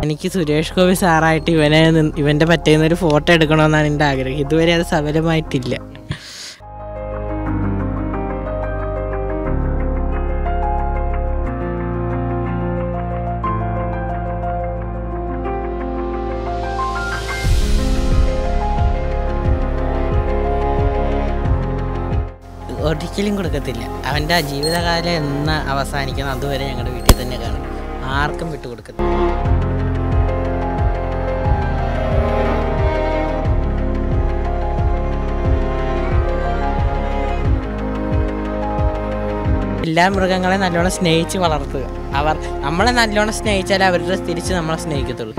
എനിക്ക് സുരേഷ് ഗോപി സാറായിട്ട് ഇവനെ നിന്ന് ഇവൻ്റെ പറ്റുന്ന ഒരു ഫോട്ടോ എടുക്കണമെന്നാണ് എൻ്റെ ആഗ്രഹം ഇതുവരെ അത് സഫലമായിട്ടില്ല ഒരിക്കലും കൊടുക്കത്തില്ല അവൻ്റെ ആ ജീവിതകാലം എന്ന് അവസാനിക്കണം അതുവരെ ഞങ്ങളുടെ വീട്ടിൽ തന്നെ കാണും ആർക്കും വിട്ടുകൊടുക്കത്തില്ല എല്ലാ മൃഗങ്ങളെയും നല്ലോണം സ്നേഹിച്ച് വളർത്തുക അവർ നമ്മളെ നല്ലോണം സ്നേഹിച്ചാലേ അവരുടെ തിരിച്ച് നമ്മളെ സ്നേഹിക്കത്തുള്ളൂ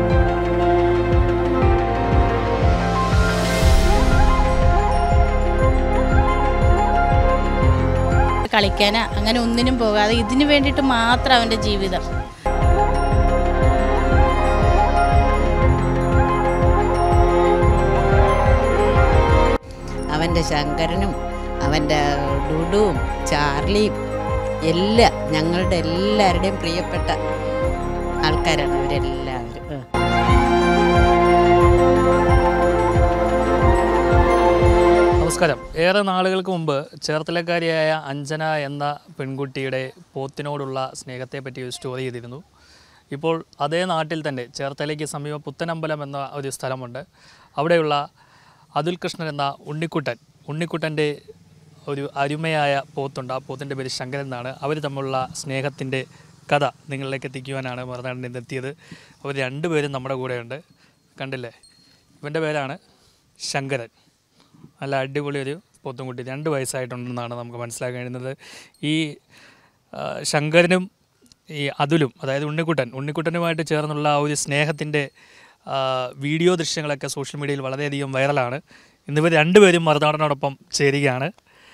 കളിക്കാനോ അങ്ങനെ ഒന്നിനും പോകാതെ ഇതിനു വേണ്ടിയിട്ട് മാത്രം അവൻ്റെ ജീവിതം അവൻ്റെ ശങ്കരനും അവൻ്റെ ഡുഡുവും ചാർലിയും എല്ലാം ഞങ്ങളുടെ എല്ലാവരുടെയും പ്രിയപ്പെട്ട ആൾക്കാരാണ് അവരെല്ലാവരും ആ. നമസ്കാരം ഏറെ നാളുകൾക്ക് മുമ്പ് ചേർത്തലക്കാരിയായ അഞ്ജന എന്ന പെൺകുട്ടിയുടെ പോത്തിനോടുള്ള സ്നേഹത്തെപ്പറ്റി ഒരു സ്റ്റോറി ചെയ്തിരുന്നു ഇപ്പോൾ അതേ നാട്ടിൽ തന്നെ ചേർത്തലയ്ക്ക് സമീപം പുത്തനമ്പലം എന്ന ഒരു സ്ഥലമുണ്ട് അവിടെയുള്ള അതുൽ കൃഷ്ണൻ എന്ന ഉണ്ണിക്കുട്ടൻ ഉണ്ണിക്കുട്ടൻ്റെ ഒരു അരുമയായ പോത്തുണ്ട് ആ പോത്തിൻ്റെ പേര് ശങ്കരൻ എന്നാണ് അവർ തമ്മിലുള്ള സ്നേഹത്തിൻ്റെ കഥ നിങ്ങളിലേക്ക് എത്തിക്കുവാനാണ് മറുനാടിൽ നിന്ന് എത്തിയത് അവർ രണ്ടുപേരും നമ്മുടെ കൂടെയുണ്ട് കണ്ടില്ലേ ഇവൻ്റെ പേരാണ് ശങ്കരൻ നല്ല അടിപൊളി ഒരു പോത്തുംകുട്ടി രണ്ട് വയസ്സായിട്ടുണ്ടെന്നാണ് നമുക്ക് മനസ്സിലാക്കാൻ കഴിയുന്നത് ഈ ആ, ശങ്കരനും ഈ അതുലും അതായത് ഉണ്ണിക്കുട്ടൻ ഉണ്ണിക്കുട്ടനുമായിട്ട് ചേർന്നുള്ള ആ ഒരു സ്നേഹത്തിൻ്റെ ആ, വീഡിയോ ദൃശ്യങ്ങളൊക്കെ സോഷ്യൽ മീഡിയയിൽ വളരെയധികം വൈറലാണ് ഇന്നിവർ രണ്ടുപേരും മറുനാടനോടൊപ്പം ചേരുകയാണ്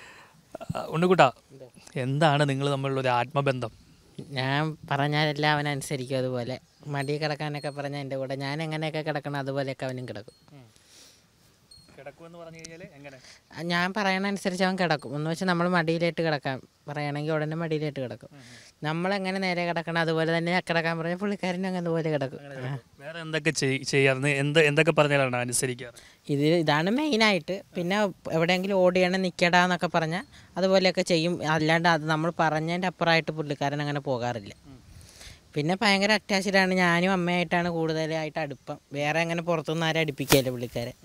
ആ, ഉണ്ണിക്കുട്ട എന്താണ് നിങ്ങൾ തമ്മിലുള്ള ഒരു ആത്മബന്ധം ഞാൻ പറഞ്ഞാലെല്ലാം അവൻ അനുസരിക്കും അതുപോലെ മടി കിടക്കാനൊക്കെ പറഞ്ഞാൽ എൻ്റെ കൂടെ ഞാൻ എങ്ങനെയൊക്കെ കിടക്കണം അതുപോലെയൊക്കെ അവനും കിടക്കും കിടക്കുമെന്ന് പറഞ്ഞു കഴിഞ്ഞാൽ എങ്ങനെ ആ, ഞാൻ പറയണ അനുസരിച്ച് അവൻ കിടക്കും എന്ന് വെച്ചാൽ നമ്മൾ മടിയിലേട്ട് കിടക്കാം പറയണമെങ്കിൽ ഉടനെ മടിയിലേട്ട് കിടക്കും നമ്മളെങ്ങനെ നേരെ കിടക്കണം അതുപോലെ തന്നെ കിടക്കാൻ പറഞ്ഞാൽ പുള്ളിക്കാരനും അങ്ങനെ അതുപോലെ കിടക്കും ആ. വേറെ എന്തൊക്കെ ചെയ്- ചെയ്യാറുണ്ട് എന്ത് എന്തൊക്കെ പറഞ്ഞാലാണ് അനുസരിക്കാറ് ഇത് ഇതാണ് മെയിനായിട്ട് പിന്നെ എവിടെയെങ്കിലും ഓടിയണം നിൽക്കടാ എന്നൊക്കെ പറഞ്ഞാൽ അതുപോലെയൊക്കെ ചെയ്യും അല്ലാണ്ട് അത് നമ്മൾ പറഞ്ഞതിൻ്റെ അപ്പുറമായിട്ട് പുള്ളിക്കാരൻ അങ്ങനെ പോകാറില്ല പിന്നെ ഭയങ്കര അറ്റാച്ച്ഡാണ് ഞാനും അമ്മയായിട്ടാണ് കൂടുതലായിട്ട് അടുപ്പം വേറെ അങ്ങനെ പുറത്തുനിന്ന് ആരും അടുപ്പിക്കുകയില്ല പുള്ളിക്കാരെ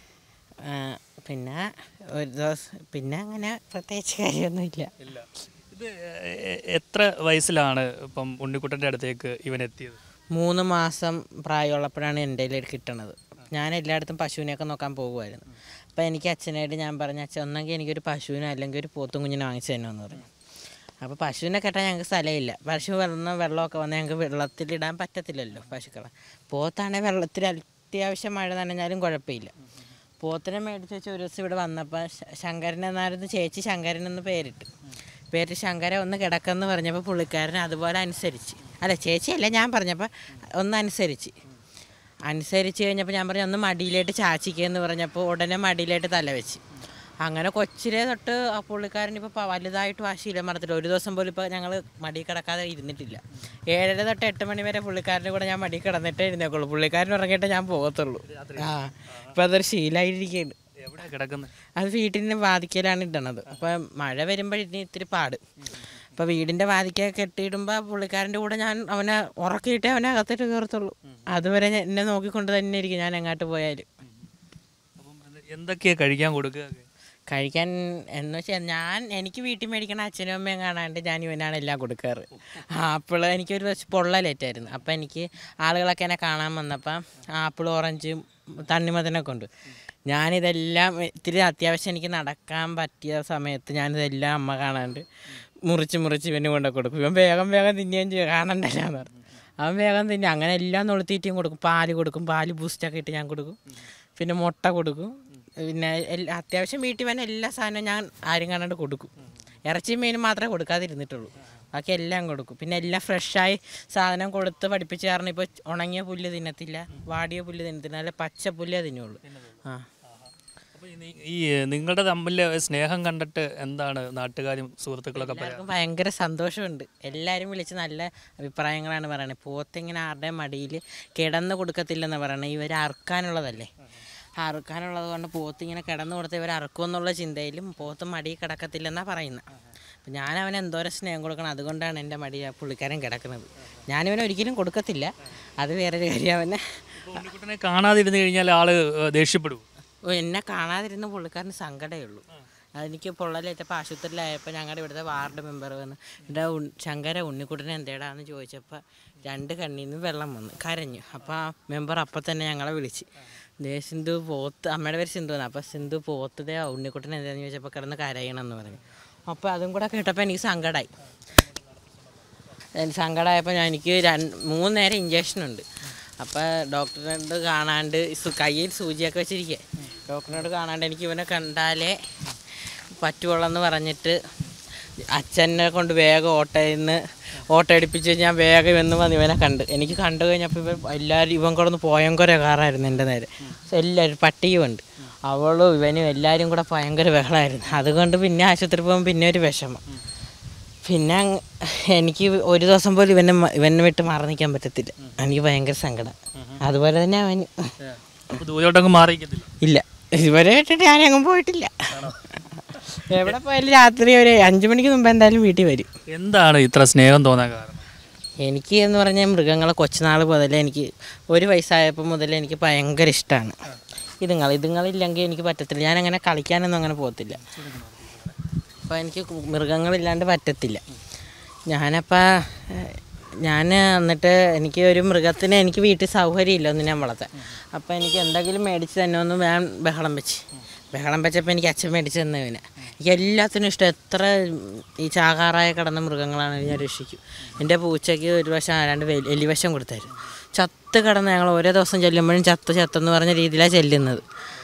ആ, പിന്നെ ഒരു ദിവസം പിന്നെ അങ്ങനെ പ്രത്യേകിച്ച് കാര്യമൊന്നുമില്ല ഇല്ല ഇത് എ- എത്ര വയസ്സിലാണ് ഇപ്പം ഉണ്ണിക്കുട്ടൻ്റെ അടുത്തേക്ക് ഇവൻ എത്തിയത് മൂന്ന് മാസം പ്രായമുള്ളപ്പോഴാണ് എൻ്റെ കയ്യിൽ കിട്ടണത് ഞാൻ എല്ലായിടത്തും പശുവിനെയൊക്കെ നോക്കാൻ പോകുമായിരുന്നു അപ്പോൾ എനിക്ക് അച്ഛനായിട്ട് ഞാൻ പറഞ്ഞു അച്ഛൻ ഒന്നെങ്കിൽ എനിക്കൊരു പശുവിനോ അല്ലെങ്കിൽ ഒരു പോത്തും കുഞ്ഞിനെ വാങ്ങിച്ചു തന്നെയെന്ന് പറഞ്ഞു അപ്പോൾ പശുവിനെ കെട്ടാൻ ഞങ്ങൾക്ക് സ്ഥലമില്ല പശു വന്ന വെള്ളമൊക്കെ വന്നാൽ ഞങ്ങൾക്ക് വെള്ളത്തിലിടാൻ പറ്റത്തില്ലല്ലോ പശുക്കളെ പോത്താണെങ്കിൽ വെള്ളത്തിൽ അത്യാവശ്യം മഴ നനഞ്ഞാലും കുഴപ്പമില്ല പോത്തിനെ മേടിച്ച് വെച്ച് ഒരു ദിവസം ഇവിടെ വന്നപ്പോൾ ശ- ശങ്കരൻ എന്നായിരുന്നു ചേച്ചി ശങ്കരൻ എന്ന് പേരിട്ട് പേര് ശങ്കര ഒന്ന് കിടക്കെന്ന് പറഞ്ഞപ്പോൾ പുള്ളിക്കാരൻ അതുപോലെ അനുസരിച്ച് അല്ല ചേച്ചിയല്ല ഞാൻ പറഞ്ഞപ്പോൾ ഒന്ന് അനുസരിച്ച് അനുസരിച്ച് കഴിഞ്ഞപ്പോൾ ഞാൻ പറഞ്ഞു ഒന്ന് മടിയിലേട്ട് ചാച്ചിക്കെന്ന് പറഞ്ഞപ്പോൾ ഉടനെ മടിയിലേട്ട് തല വെച്ച് അങ്ങനെ കൊച്ചിലെ തൊട്ട് ആ പുള്ളിക്കാരൻ ഇപ്പോൾ വലുതായിട്ട് വാശിയില്ല മറത്തില്ല ഒരു ദിവസം പോലും ഇപ്പോൾ ഞങ്ങൾ മടി കിടക്കാതെ ഇരുന്നിട്ടില്ല ഏഴര തൊട്ട് എട്ട് മണി വരെ പുള്ളിക്കാരൻ്റെ കൂടെ ഞാൻ മടി കിടന്നിട്ടേ ഇരുന്നേക്കുള്ളൂ പുള്ളിക്കാരൻ ഉറങ്ങിയിട്ടേ ഞാൻ പോകത്തുള്ളൂ ആ ഇപ്പം അതൊരു ശീലമായിരിക്കുകയാണ് എവിടെ കിടക്കുന്നത് അത് വീട്ടിൻ്റെ വാതിക്കലാണ് ഇടണത് അപ്പം മഴ വരുമ്പോഴത്തേന് ഇത്തിരി പാട് അപ്പോൾ വീടിൻ്റെ വാതിക്ക കെട്ടിയിടുമ്പോൾ പുള്ളിക്കാരൻ്റെ കൂടെ ഞാൻ അവനെ ഉറക്കിയിട്ടേ അവനെ അകത്തേട്ട് കയറത്തുള്ളൂ അതുവരെ ഞാൻ- എന്നെ നോക്കിക്കൊണ്ട് തന്നെ ഇരിക്കും ഞാൻ എങ്ങോട്ട് പോയാലും അപ്പം എന്ത്- എന്തൊക്കെയാ കഴിക്കാൻ കൊടുക്കുക കഴിക്കാൻ എന്ന് വെച്ചാൽ ഞാൻ എനിക്ക് വീട്ടിൽ മേടിക്കണ അച്ഛനും അമ്മയും കാണാണ്ട് ഞാൻ ഇവനാണ് എല്ലാം കൊടുക്കാറ് ആപ്പിൾ എനിക്കൊരു ദിവസം പൊള്ളലേറ്റായിരുന്നു അപ്പം എനിക്ക് ആളുകളൊക്കെ എന്നെ കാണാൻ വന്നപ്പം ആപ്പിൾ ഓറഞ്ചും തണ്ണിമത്തനൊക്കെ ഉണ്ട് ഞാനിതെല്ലാം ഇത്തിരി അത്യാവശ്യം എനിക്ക് നടക്കാൻ പറ്റിയ സമയത്ത് ഞാനിതെല്ലാം അമ്മ കാണാണ്ട് മുറിച്ച് മുറിച്ച് ഇവന് കൊണ്ട് കൊടുക്കും ഇവൻ വേഗം വേഗം തിന്നുകയും ചെയ്യും കാണണ്ടല്ലോ എന്ന് പറഞ്ഞു അവൻ വേഗം തിന്നും അങ്ങനെ എല്ലാം നൊളുത്തീറ്റും കൊടുക്കും പാല് കൊടുക്കും പാല് ബൂസ്റ്റൊക്കെ ഇട്ട് ഞാൻ കൊടുക്കും പിന്നെ മുട്ട കൊടുക്കും പിന്നെ എല്ലാ അത്യാവശ്യം വീട്ടിൽ വന്ന എല്ലാ സാധനവും ഞാൻ ആരും കാണാണ്ട് കൊടുക്കും ഇറച്ചിയും മീനും മാത്രമേ കൊടുക്കാതിരുന്നിട്ടുള്ളൂ ബാക്കി എല്ലാം കൊടുക്കും പിന്നെ എല്ലാം ഫ്രഷായി സാധനം കൊടുത്ത് പഠിപ്പിച്ച് കാരണം ഇപ്പോൾ ഉണങ്ങിയ പുല്ല് തിന്നത്തില്ല വാടിയ പുല്ല് തിന്നത്തില്ല നല്ല പച്ച പുല്ലേ തിന്നുള്ളൂ ആ അപ്പോൾ ഈ- ഈ നിങ്ങളുടെ തമ്മിൽ സ്നേഹം കണ്ടിട്ട് എന്താണ് നാട്ടുകാരും സുഹൃത്തുക്കളൊക്കെ പറയാം എല്ലാവർക്കും ഭയങ്കര സന്തോഷമുണ്ട് എല്ലാവരും വിളിച്ച് നല്ല അഭിപ്രായങ്ങളാണ് പറയണത് പോത്തിങ്ങനെ ആരുടെയും മടിയിൽ കിടന്ന് കൊടുക്കത്തില്ലെന്ന് പറയണത് ഇവർ അറുക്കാനുള്ളതല്ലേ അറുക്കാനുള്ളത് കൊണ്ട് പോത്ത് ഇങ്ങനെ കിടന്ന് കൊടുത്ത് ഇവർ അറുക്കുമെന്നുള്ള ചിന്തയിലും പോത്ത് മടിയിൽ കിടക്കത്തില്ലെന്നാണ് പറയുന്നത് അപ്പം ഞാൻ അവന് എന്തോരം സ്നേഹം കൊടുക്കണം അതുകൊണ്ടാണ് എൻ്റെ മടി ആ പുള്ളിക്കാരൻ കിടക്കുന്നത് ഞാനിവനെ ഒരിക്കലും കൊടുക്കത്തില്ല അത് വേറൊരു കാര്യം അവനെ ഇപ്പോൾ ഉണ്ണിക്കുട്ടനെ കാണാതിരുന്ന് കഴിഞ്ഞാൽ ആള് ഏഹ്, ദേഷ്യപ്പെടും ഓ, എന്നെ കാണാതിരുന്ന പുള്ളിക്കാരന് സങ്കടമേ ഉള്ളൂ അതെനിക്ക് പൊള്ളലേറ്റപ്പോൾ ആശുപത്രിയിലായപ്പോൾ ഞങ്ങളുടെ ഇവിടുത്തെ വാർഡ് മെമ്പർ വന്ന് എൻ്റെ ഉൺ ശങ്കര ഉണ്ണിക്കുട്ടനെ എന്തേടാന്ന് ചോദിച്ചപ്പോൾ രണ്ട് കണ്ണിൽ നിന്ന് വെള്ളം വന്നു കരഞ്ഞു അപ്പോൾ ആ മെമ്പർ അപ്പം തന്നെ ഞങ്ങളെ വിളിച്ച് ദേ സിന്ധു പോത്ത് അമ്മയുടെ പേര് സിന്ധു എന്നാണ് അപ്പോൾ സിന്ധു പോത്ത് ദേ ഉണ്ണിക്കുട്ടൻ എന്താണെന്ന് ചോദിച്ചപ്പോൾ കിടന്ന് കരയണമെന്ന് പറഞ്ഞു അപ്പോൾ അതും കൂടെ കേട്ടപ്പോൾ എനിക്ക് സങ്കടമായി എനിക്ക് സങ്കടമായപ്പോൾ ഞാൻ എനിക്ക് രണ്ട് മൂന്ന് നേരം ഇഞ്ചക്ഷൻ ഉണ്ട് അപ്പോൾ ഡോക്ടറിനോട് കാണാണ്ട് സു- കയ്യിൽ സൂചിയൊക്കെ വെച്ചിരിക്കുക ഡോക്ടറിനോട് കാണാണ്ട് എനിക്ക് ഇവനെ കണ്ടാലേ പറ്റുള്ളൂ എന്ന് പറഞ്ഞിട്ട് അച്ഛനെ കൊണ്ട് വേഗം ഓട്ടോയിൽ നിന്ന് ഓട്ടോ അടിപ്പിച്ച് ഞാൻ വേഗം എന്ന് വന്ന് ഇവനെ കണ്ട് എനിക്ക് കണ്ടു കഴിഞ്ഞപ്പോൾ ഇവൻ എല്ലാവരും ഇവൻ കൂടെ പോയങ്കര കാറായിരുന്നു എൻ്റെ നേരെ എല്ലാവരും പട്ടിയുമുണ്ട് അവളും ഇവനും എല്ലാവരും കൂടെ ഭയങ്കര ബഹളമായിരുന്നു അതുകൊണ്ട് പിന്നെ ആശുപത്രി പോകുമ്പോൾ പിന്നെ ഒരു വിഷമം പിന്നെ അങ്ങ് എനിക്ക് ഒരു ദിവസം പോലും ഇവനെ മ- ഇവനെ വിട്ട് മാറി നിൽക്കാൻ പറ്റത്തില്ല എനിക്ക് ഭയങ്കര സങ്കടം അതുപോലെ തന്നെ അവന് അപ്പോൾ ദൂരോട്ടങ്ങ് മാറിയിരിക്കത്തില്ല ഇല്ല ഇതുവരെ ഇട്ടിട്ട് ഞാൻ അങ്ങ് പോയിട്ടില്ല എവിടെ പോയാലും രാത്രി ഒരു അഞ്ചു മണിക്ക് മുമ്പ് എന്തായാലും വീട്ടിൽ വരും എന്താണ് ഇത്ര സ്നേഹം തോന്നാൻ കാരണം എനിക്ക് എന്ന് പറഞ്ഞാൽ മൃഗങ്ങളെ കൊച്ചുനാൾ മുതലേ എനിക്ക് ഒരു വയസ്സായപ്പോൾ മുതലേ എനിക്ക് ഭയങ്കര ഇഷ്ടമാണ് ഇതുങ്ങൾ ഇതുങ്ങളില്ലെങ്കിൽ എനിക്ക് പറ്റത്തില്ല ഞാൻ അങ്ങനെ കളിക്കാനൊന്നും അങ്ങനെ പോകത്തില്ല അപ്പോൾ എനിക്ക് കു- മൃഗങ്ങളില്ലാണ്ട് പറ്റത്തില്ല ഞാനപ്പോൾ ഞാൻ എന്നിട്ട് എനിക്ക് ഒരു മൃഗത്തിനെ എനിക്ക് വീട്ടിൽ സൗകര്യമില്ല ഒന്നും ഞാൻ വളർത്താൻ അപ്പോൾ എനിക്ക് എന്തെങ്കിലും മേടിച്ച് തന്നെ ഒന്ന് ഞാൻ ബഹളം വെച്ച് ബഹളം വെച്ചപ്പോൾ എനിക്ക് അച്ഛൻ മേടിച്ച് തന്നവന് എനിക്ക് എല്ലാത്തിനും ഇഷ്ടം എത്ര ഈ ചാകാറായ കിടന്ന മൃഗങ്ങളാണ് ഞാൻ രക്ഷിക്കും എൻ്റെ പൂച്ചയ്ക്ക് ഒരു വശം രണ്ട് വെ- എലിവശം കൊടുത്തായിരുന്നു ചത്ത് കിടന്ന് ഞങ്ങൾ ഓരോ ദിവസം ചെല്ലുമ്പോഴും ചത്ത് ചത്തെന്ന് പറഞ്ഞ രീതിയിലാണ് ചെല്ലുന്നത്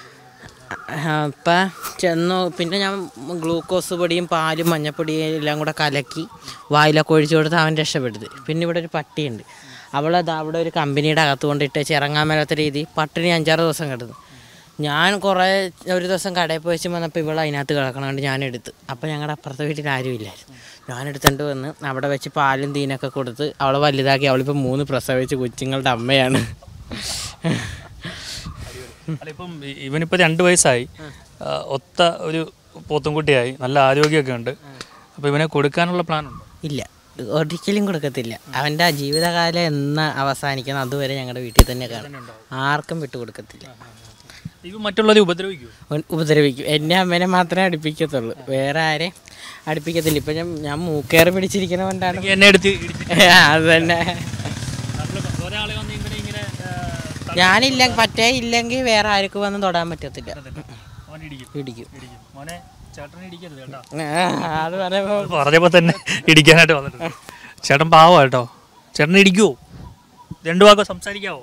അപ്പം ചെന്നു പിന്നെ ഞാൻ ഗ്ലൂക്കോസ് പൊടിയും പാലും മഞ്ഞപ്പൊടിയും എല്ലാം കൂടെ കലക്കി വായിലൊക്കെ ഒഴിച്ചു കൊടുത്ത് അവൻ രക്ഷപ്പെടുത്തി പിന്നെ ഇവിടെ ഒരു പട്ടിയുണ്ട് അവളത് അവിടെ ഒരു കമ്പനിയുടെ അകത്ത് കൊണ്ടിട്ട് ഇറങ്ങാൻ മേലാത്ത രീതി പട്ടിണി അഞ്ചാറ് ദിവസം കിടന്നു ഞാൻ കുറേ ഒരു ദിവസം കടയിൽ പോയി വെച്ച് വന്നപ്പോൾ ഇവൾ അതിനകത്ത് കിടക്കണോണ്ട് ഞാൻ എടുത്ത് അപ്പോൾ ഞങ്ങളുടെ അപ്പുറത്തെ വീട്ടിൽ ആരുമില്ലായിരുന്നു ഞാൻ എടുത്തുകൊണ്ട് വന്ന് അവിടെ വെച്ച് പാലും തീനൊക്കെ കൊടുത്ത് അവളെ വലുതാക്കി അവളിപ്പോൾ മൂന്ന് പ്രസവിച്ച് കൊച്ചുങ്ങളുടെ അമ്മയാണ് അല്ല ഇപ്പം ഇ- ഇവനിപ്പോൾ രണ്ട് വയസ്സായി ആ, ഒത്ത ഒരു പോത്തുംകുട്ടിയായി നല്ല ആരോഗ്യമൊക്കെ ഉണ്ട് അപ്പോൾ ഇവനെ കൊടുക്കാനുള്ള പ്ലാൻ ഉണ്ടോ ഇല്ല ഒരിക്കലും കൊടുക്കത്തില്ല അവൻ്റെ ആ ജീവിതകാലം എന്ന് അവസാനിക്കണം അതുവരെ ഞങ്ങളുടെ വീട്ടിൽ തന്നെ കാണും ആർക്കും വിട്ടു കൊടുക്കത്തില്ല ഇവ മറ്റുള്ളവരെ ഉപദ്രവിക്കുമോ ഉ- ഉപദ്രവിക്കും എൻ്റെ അമ്മേനെ മാത്രമേ അടുപ്പിക്കത്തുള്ളൂ വേറെ ആരെ അടുപ്പിക്കത്തില്ല ഇപ്പം ഞാൻ ഞാൻ മൂക്കേറ് പിടിച്ചിരിക്കുന്നതുകൊണ്ടാണ് അല്ലെങ്കിൽ എന്നെ എടുത്ത് ഇടിച്ച് അത് തന്നെ നാട്ടില് ഒരാളെ വന്ന് ഇങ്ങനെ ഇങ്ങനെ ആ, തള്ളി ഞാനില്ല പറ്റേ ഇല്ലെങ്കിൽ വേറെ ആർക്കും വന്ന് തൊടാൻ പറ്റത്തില്ല അവൻ ഇടിക്കും ഇടിക്കും ഇടിക്കും മോനെ ചേട്ടനെ ഇടിക്കരുത് കേട്ടോ ആ, അത് പറയുമ്പോൾ അത് പറഞ്ഞപ്പോൾ തന്നെ ഇടിക്കാനായിട്ട് വന്നിട്ടുണ്ട് ചേട്ടൻ പാവോ കേട്ടോ ചേട്ടൻ ഇടിക്കുവോ രണ്ടു വാക്കോ സംസാരിക്കാവോ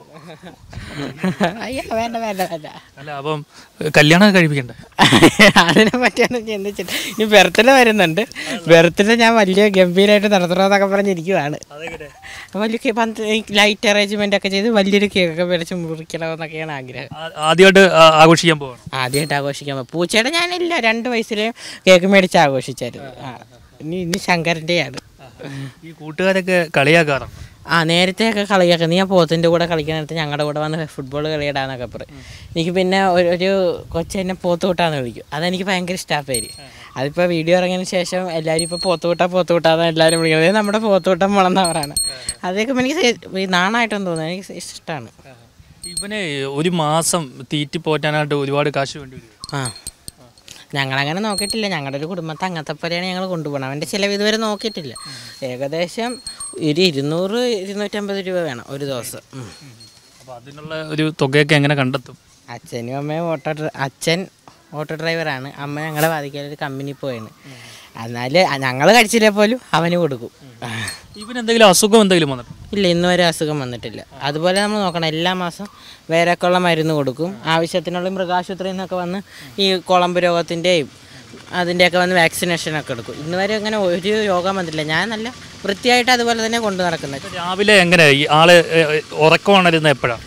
അയ്യോ വേണ്ട വേണ്ട വേണ്ട അല്ല അപ്പം കല്യാണം കഴിപ്പിക്കണ്ടേ അതിനെ പറ്റിയാണ് ചിന്തിച്ചിട്ട് ഇനി ബർത്ത്ഡേ വരുന്നുണ്ട് ബർത്ത്ഡേ ഞാൻ വലിയ ഗംഭീരമായിട്ട് നടത്തണമെന്നൊക്കെ പറഞ്ഞിരിക്കുവാണ് വലിയ കേ- പന്ത് ലൈറ്റ് അറേഞ്ച്മെൻ്റ് ഒക്കെ ചെയ്ത് വലിയൊരു കേക്കൊക്കെ മേടിച്ച് മുറിക്കണമെന്നൊക്കെയാണ് ആഗ്രഹം ആ- ആദ്യമായിട്ട് ആ- ആഘോഷിക്കാൻ പോവാണ് ആദ്യമായിട്ട് ആഘോഷിക്കാൻ പോകും പൂച്ചയുടെ ഞാനില്ല രണ്ട് വയസ്സിൽ കേക്ക് മേടിച്ച് ആഘോഷിച്ചായിരുന്നു ആ ഇനി ഇനി ശങ്കരൻ്റെയാണ് ഈ കൂട്ടുകാരൊക്കെ കളിയാക്കാറുണ്ട് ആ നേരത്തെയൊക്കെ കളിയാക്കുക നീ ആ പോത്തിൻ്റെ കൂടെ കളിക്കാൻ നേരത്തെ ഞങ്ങളുടെ കൂടെ വന്ന് ഫുട്ബോൾ കളിയിടാന്നൊക്കെ പറയും എനിക്ക് പിന്നെ ഒരു ഒരു കൊച്ചെന്നെ പോത്ത് കൂട്ടാന്ന് വിളിക്കും അതെനിക്ക് ഭയങ്കര ഇഷ്ടമാണ് പേര് അതിപ്പോൾ വീഡിയോ ഇറങ്ങിയതിന് ശേഷം എല്ലാവരും ഇപ്പോൾ പോത്ത് കൂട്ടാ പോത്ത് കൂട്ടാന്ന് എല്ലാവരും വിളിക്കുന്നത് ഇത് നമ്മുടെ പോത്ത് കൂട്ടം മുളന്നവരാണ് അതൊക്കെ എനിക്ക് സേ- ഈ നാണായിട്ടൊന്നും തോന്നുന്നു എനിക്ക് ഇഷ്ടമാണ് ഇവനെ ഒരു മാസം തീറ്റി പോറ്റാനായിട്ട് ഒരുപാട് കാശ് വേണ്ടി വരും ആ ഞങ്ങളങ്ങനെ നോക്കിയിട്ടില്ല ഞങ്ങളുടെ ഒരു കുടുംബത്തെ അങ്ങനത്തെ പോലെയാണ് ഞങ്ങൾ കൊണ്ടുപോകണം അവൻ്റെ ചിലവ് ഇതുവരെ നോക്കിയിട്ടില്ല ഏകദേശം ഒരു ഇരുന്നൂറ് ഇരുന്നൂറ്റമ്പത് രൂപ വേണം ഒരു ദിവസം ഉം. അപ്പോൾ അതിനുള്ള ഒരു തുകയൊക്കെ എങ്ങനെ കണ്ടെത്തും അച്ഛനും അമ്മയും ഓട്ടോ ഡ്ര- അച്ഛൻ ഓട്ടോ ഡ്രൈവറാണ് അമ്മ ഞങ്ങളെ ബാധിക്കാൻ ഒരു കമ്പനി പോയാണ് എന്നാൽ ഞങ്ങൾ കഴിച്ചില്ലേ പോലും അവന് കൊടുക്കും ഇവന് എന്തെങ്കിലും അസുഖം എന്തെങ്കിലും വന്നിട്ടുണ്ടോ ഇല്ല ഇന്ന് വരെ അസുഖം വന്നിട്ടില്ല അതുപോലെ നമ്മൾ നോക്കണം എല്ലാ മാസം വേരൊക്കെയുള്ള മരുന്ന് കൊടുക്കും ആവശ്യത്തിനുള്ള മൃഗാശുപത്രിയിൽ നിന്നൊക്കെ വന്ന് ഈ കുളമ്പ് രോഗത്തിൻ്റെയും അതിൻ്റെയൊക്കെ വന്ന് വാക്സിനേഷനൊക്കെ എടുക്കും ഇന്ന് വരെ അങ്ങനെ ഒരു രോഗം വന്നിട്ടില്ല ഞാൻ നല്ല വൃത്തിയായിട്ട് അതുപോലെ തന്നെ കൊണ്ടു നടക്കുന്നത് രാവിലെ എങ്ങനെ ഈ ആള് ഏ, ഏ, ഉറക്കം ഉണരുന്നത് എപ്പോഴാണ്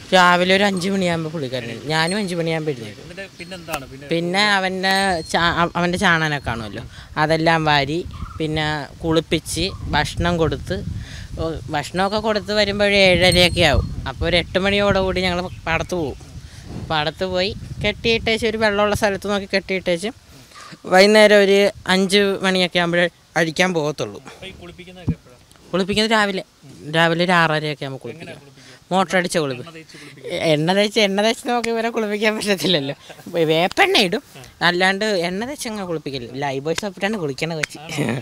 രാവിലെ ഒരു അഞ്ച് മണിയാകുമ്പോൾ പുള്ളിക്കാരൻ എഴുന്നേൽക്കും. ഞാനും അഞ്ച് മണിയാകുമ്പോൾ എഴുന്നേക്കും എന്നിട്ട് പിന്നെന്താണ് പിന്നെ പിന്നെ അവൻ്റെ ചാ അവൻ്റെ ചാണനൊക്കെ കാണുമല്ലോ അതെല്ലാം വാരി പിന്നെ കുളിപ്പിച്ച് ഭക്ഷണം കൊടുത്ത് ഓ, ഭക്ഷണമൊക്കെ കൊടുത്ത് വരുമ്പോഴേ ഏഴരയൊക്കെ ആവും അപ്പോൾ ഒരു എട്ട് മണിയോടെ കൂടി ഞങ്ങൾ പാടത്ത് പോകും പാടത്ത് പോയി കെട്ടിയിട്ടേച്ച് ഒരു വെള്ളമുള്ള സ്ഥലത്ത് നോക്കി കെട്ടിയിട്ടേച്ച് വൈകുന്നേരം ഒരു അഞ്ച് മണിയൊക്കെ ആകുമ്പോഴേ അഴിക്കാൻ പോകത്തുള്ളൂ അപ്പോൾ ഈ കുളിപ്പിക്കുന്നതൊക്കെ എപ്പോഴാണ് കുളിപ്പിക്കുന്നത് രാവിലെ രാവിലെ ഒരു ആറരയൊക്കെ ആകുമ്പോൾ കുളിപ്പിക്കും മോട്ടർ അടിച്ച കുളിപ്പ് എണ്ണ തേച്ച് എണ്ണ തേച്ച് നോക്കി ഇവരെ കുളിപ്പിക്കാൻ പറ്റത്തില്ലല്ലോ വേപ്പെണ്ണ ഇടും അല്ലാണ്ട് എണ്ണ തേച്ച് അങ്ങനെ കുളിപ്പിക്കില്ല ലൈഫ് ബോയ് സോപ്പിട്ടാണ് കുളിക്കണ വെച്ച്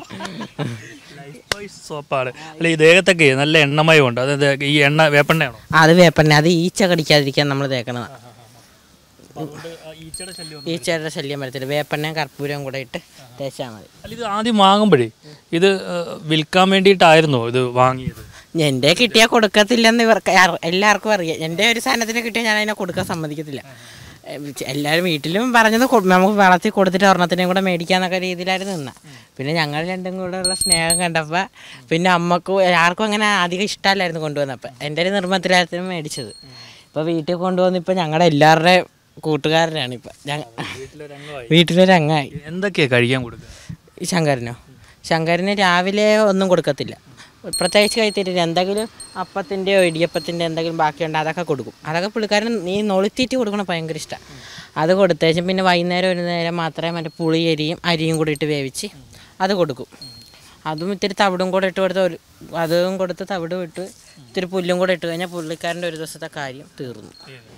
ലൈഫ് ബോയ് സോപ്പാണ് അല്ല ഈ ദേഹത്തൊക്കെ നല്ല എണ്ണമയമുണ്ട് അതായത് ഈ എണ്ണ വേപ്പെണ്ണയാണോ അത് വേപ്പെണ്ണ അത് ഈച്ച കടിക്കാതിരിക്കാൻ നമ്മൾ തേക്കണതാണ് അതുകൊണ്ട് ആ ഈച്ചയുടെ ശല്യം ഈച്ചയുടെ ശല്യം വരത്തില്ല വേപ്പെണ്ണയും കർപ്പൂരവും കൂടെ ഇട്ട് തേച്ചാൽ മതി അല്ല ഇത് ആദ്യം വാങ്ങുമ്പോഴേ ഇത് ഏഹ്, വിൽക്കാൻ വേണ്ടിയിട്ടായിരുന്നോ ഇത് വാങ്ങിയത് എൻ്റെ കിട്ടിയാൽ കൊടുക്കത്തില്ലെന്ന് ഇവർക്ക് അറി- എല്ലാവർക്കും അറിയാം എൻ്റെ ഒരു സാധനത്തിന് കിട്ടിയാൽ ഞാൻ അതിനെ കൊടുക്കാൻ സമ്മതിക്കത്തില്ല ഏ, ചെ- എല്ലാവരും വീട്ടിലും പറഞ്ഞത് കൊ- നമുക്ക് വളർത്തി കൊടുത്തിട്ട് ഒരെണ്ണത്തിനെയും കൂടെ മേടിക്കാന്നൊക്കെ രീതിയിലായിരുന്നു നിന്ന പിന്നെ ഞങ്ങൾ രണ്ടും കൂടെ ഉള്ള സ്നേഹം കണ്ടപ്പോൾ പിന്നെ അമ്മക്കും ആർക്കും അങ്ങനെ അധികം ഇഷ്ടമല്ലായിരുന്നു കൊണ്ടുവന്നപ്പോൾ എൻ്റെ ഒരു നിർബന്ധത്തിലായിരുന്നു മേടിച്ചത് ഇപ്പോൾ വീട്ടിൽ കൊണ്ടുവന്നിപ്പോൾ ഞങ്ങളുടെ എല്ലാവരുടെ കൂട്ടുകാരനാണ് ഇപ്പം ഞങ്ങൾ വീട്ടിലൊരു അംഗമായി എന്തൊക്കെയാ കഴിക്കാൻ കൊടുക്കുക ഈ ശങ്കരനോ ശങ്കരന് രാവിലെ ഒന്നും കൊടുക്കത്തില്ല പ്രത്യേകിച്ച് കഴിത്തിട്ടില്ല എന്തെങ്കിലും അപ്പത്തിൻ്റെയോ ഇടിയപ്പത്തിൻ്റെ എന്തെങ്കിലും ബാക്കിയുണ്ട് അതൊക്കെ കൊടുക്കും അതൊക്കെ പുള്ളിക്കാരൻ ഈ നൊളിത്തീറ്റ് കൊടുക്കണം ഭയങ്കര ഇഷ്ടമാണ് അത് കൊടുത്തേച്ചും പിന്നെ വൈകുന്നേരം ഒരു നേരം മാത്രമേ മറ്റേ പുളിയരിയും അരിയും കൂടി ഇട്ട് വേവിച്ച് അത് കൊടുക്കും അതും ഇത്തിരി തവിടും കൂടെ ഇട്ട് കൊടുത്ത് ഒരു അതും കൊടുത്ത് തവിടും ഇട്ട് ഇത്തിരി പുല്ലും കൂടെ ഇട്ട് കഴിഞ്ഞാൽ പുള്ളിക്കാരൻ്റെ ഒരു ദിവസത്തെ കാര്യം തീർന്നു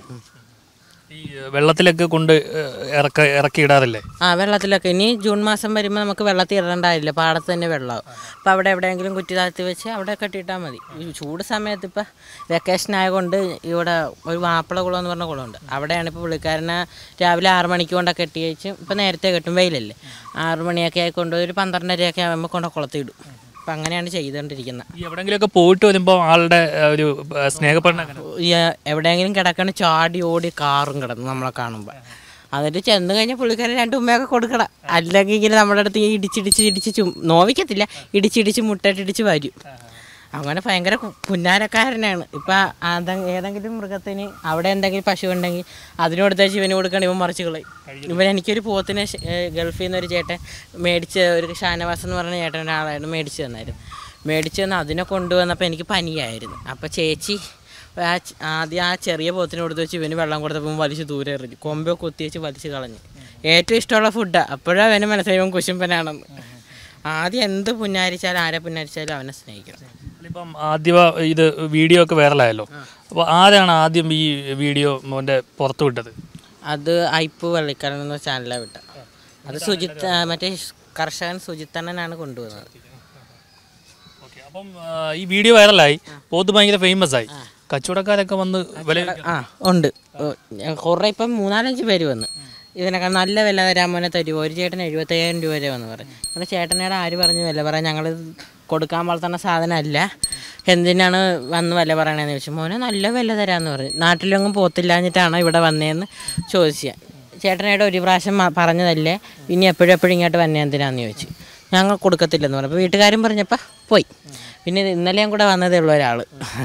ഈ ഏഹ്, വെള്ളത്തിലൊക്കെ കൊണ്ട് ഏഹ്, ഇറക്ക ഇറക്കി ഇടാറില്ലേ ആ വെള്ളത്തിലൊക്കെ ഇനി ജൂൺ മാസം വരുമ്പോൾ നമുക്ക് വെള്ളത്തിൽ ഇടണ്ടായില്ല പാടത്ത് തന്നെ വെള്ളമാവും അപ്പോൾ അവിടെ എവിടെയെങ്കിലും കുറ്റി താഴ്ത്തി വെച്ച് അവിടെ കെട്ടിയിട്ടാൽ മതി ഈ ചൂട് സമയത്ത് ഇപ്പോൾ വെക്കേഷൻ ആയതുകൊണ്ട് ഇവിടെ ഒരു മാപ്പിള കുളം എന്ന് പറഞ്ഞ കുളമുണ്ട് അവിടെയാണ് ഇപ്പോൾ പുള്ളിക്കാരനെ രാവിലെ ആറ് മണിക്ക് കൊണ്ടൊക്കെ കെട്ടി വെച്ച് ഇപ്പോൾ നേരത്തെ കെട്ടും വെയിലല്ലേ ആറ് മണിയൊക്കെ ആയിക്കൊണ്ട് ഒരു പന്ത്രണ്ടരയൊക്കെ ആകുമ്പോൾ കൊണ്ട് കുളത്തിയിടും അപ്പം അങ്ങനെയാണ് ചെയ്തുകൊണ്ടിരിക്കുന്നത് ഈ എവിടെങ്കിലുമൊക്കെ പോയിട്ട് വരുമ്പോൾ ആളുടെ ഏഹ്, ഒരു ഏഹ്, സ്നേഹപ്പെടണം അങ്ങനെ ഈ എവിടെയെങ്കിലും കിടക്കണ ചാടി ഓടി കാറും കിടന്നു നമ്മളെ കാണുമ്പോൾ എന്നിട്ട് ചെന്ന് കഴിഞ്ഞാൽ പുള്ളിക്കാരൻ രണ്ട് ഉമ്മയൊക്കെ കൊടുക്കണം അല്ലെങ്കിൽ ഇങ്ങനെ നമ്മുടെ അടുത്ത് ഈ ഇടിച്ചിടിച്ച് ഇടിച്ച് ചും നോവിക്കത്തില്ല ഇടിച്ചിടിച്ച് മുട്ടയിട്ടിടിച്ച് വരും അങ്ങനെ ഭയങ്കര കു- പുന്നാരക്കാരനാണ് ഇപ്പം അതെ ഏതെങ്കിലും മൃഗത്തിന് അവിടെ എന്തെങ്കിലും പശു ഉണ്ടെങ്കിൽ അതിനോടുത്തേച്ച് ഇവന് കൊടുക്കണം ഇവൻ മറിച്ച് കളയും ഇവൻ എനിക്കൊരു പോത്തിനെ ശ- ഏ, ഗൾഫിൽ നിന്ന് ഒരു ചേട്ടൻ മേടിച്ച് ഒരു ഷാനവാസ് എന്ന് പറഞ്ഞ ചേട്ടൻ ഒരാളായിരുന്നു മേടിച്ച് തന്നായിരുന്നു മേടിച്ച് തന്ന് അതിനെ കൊണ്ടുവന്നപ്പോൾ എനിക്ക് പനിയായിരുന്നു അപ്പോൾ ചേച്ചി ആ ച- ആദ്യം ആ ചെറിയ പോത്തിന് കൊടുത്ത് വെച്ച് ഇവന് വെള്ളം കൊടുത്തപ്പോൾ ഇവൻ വലിച്ച് ദൂരെ എറിഞ്ഞു കൊമ്പോ കുത്തി വെച്ച് വലിച്ച് കളഞ്ഞു ഏറ്റവും ഇഷ്ടമുള്ള ഫുഡാണ് അപ്പോഴാണ് അവന് മനസ്സിലായി ഇവൻ കുശുമ്പനാണെന്ന് ആദ്യം എന്ത് പുന്നാരിച്ചാലും ആരെ പുന്നാരിച്ചാലും അവനെ സ്നേഹിക്കണം ഇപ്പം ആദ്യ ഇത് വീഡിയോ ഒക്കെ വൈറലായല്ലോ അപ്പോൾ ആരാണ് ആദ്യം ഈ വീഡിയോ മോൻ്റെ പുറത്തു വിട്ടത് അത് ഐപ്പ് വള്ളിക്കരൻ എന്ന ചാനലാണ് വിട്ട അത് സുജിത്ത് ആ, മറ്റേ കർഷകൻ സുജിത്തണ്ണനാണ് കൊണ്ടുവന്നത് ഓക്കെ അപ്പം ആ, ഈ വീഡിയോ വൈറലായി പോത്ത് ഭയങ്കര ഫേമസ് ആയി കച്ചവടക്കാരൊക്കെ വന്ന് വില ആ ഉണ്ട് ഓ, ഞാൻ കുറേ ഇപ്പം മൂന്നാലഞ്ച് പേര് വന്ന് ഇതിനൊക്കെ നല്ല വില തരാൻ മോനെ തരുമോ ഒരു ചേട്ടൻ എഴുപത്തയ്യായിരം രൂപ വരെ വന്ന് പറയും നമ്മുടെ ചേട്ടനോട് ആര് പറഞ്ഞു വില പറയാൻ ഞങ്ങൾ കൊടുക്കാൻ വളർത്തുന്ന സാധനമല്ല എന്തിനാണ് വന്ന് വില പറയണതെന്ന് ചോദിച്ചു മോനെ നല്ല വില തരാമെന്ന് പറഞ്ഞു നാട്ടിലൊന്നും പോത്തില്ലാഞ്ഞിട്ടാണോ ഇവിടെ വന്നതെന്ന് ചോദിച്ചു ചേട്ടനോട് ഒരു പ്രാവശ്യം മ- പറഞ്ഞതല്ലേ ഇനി എപ്പോഴും എപ്പോഴും ഇങ്ങോട്ട് വന്നേ എന്തിനാന്ന് ചോദിച്ചു ഞങ്ങൾ കൊടുക്കത്തില്ലെന്ന് പറഞ്ഞു അപ്പോൾ വീട്ടുകാരും പറഞ്ഞപ്പോൾ പോയി പിന്നെ ഇത് ഇന്നലെയും കൂടെ വന്നതേ ഉള്ളൂ ഒരാൾ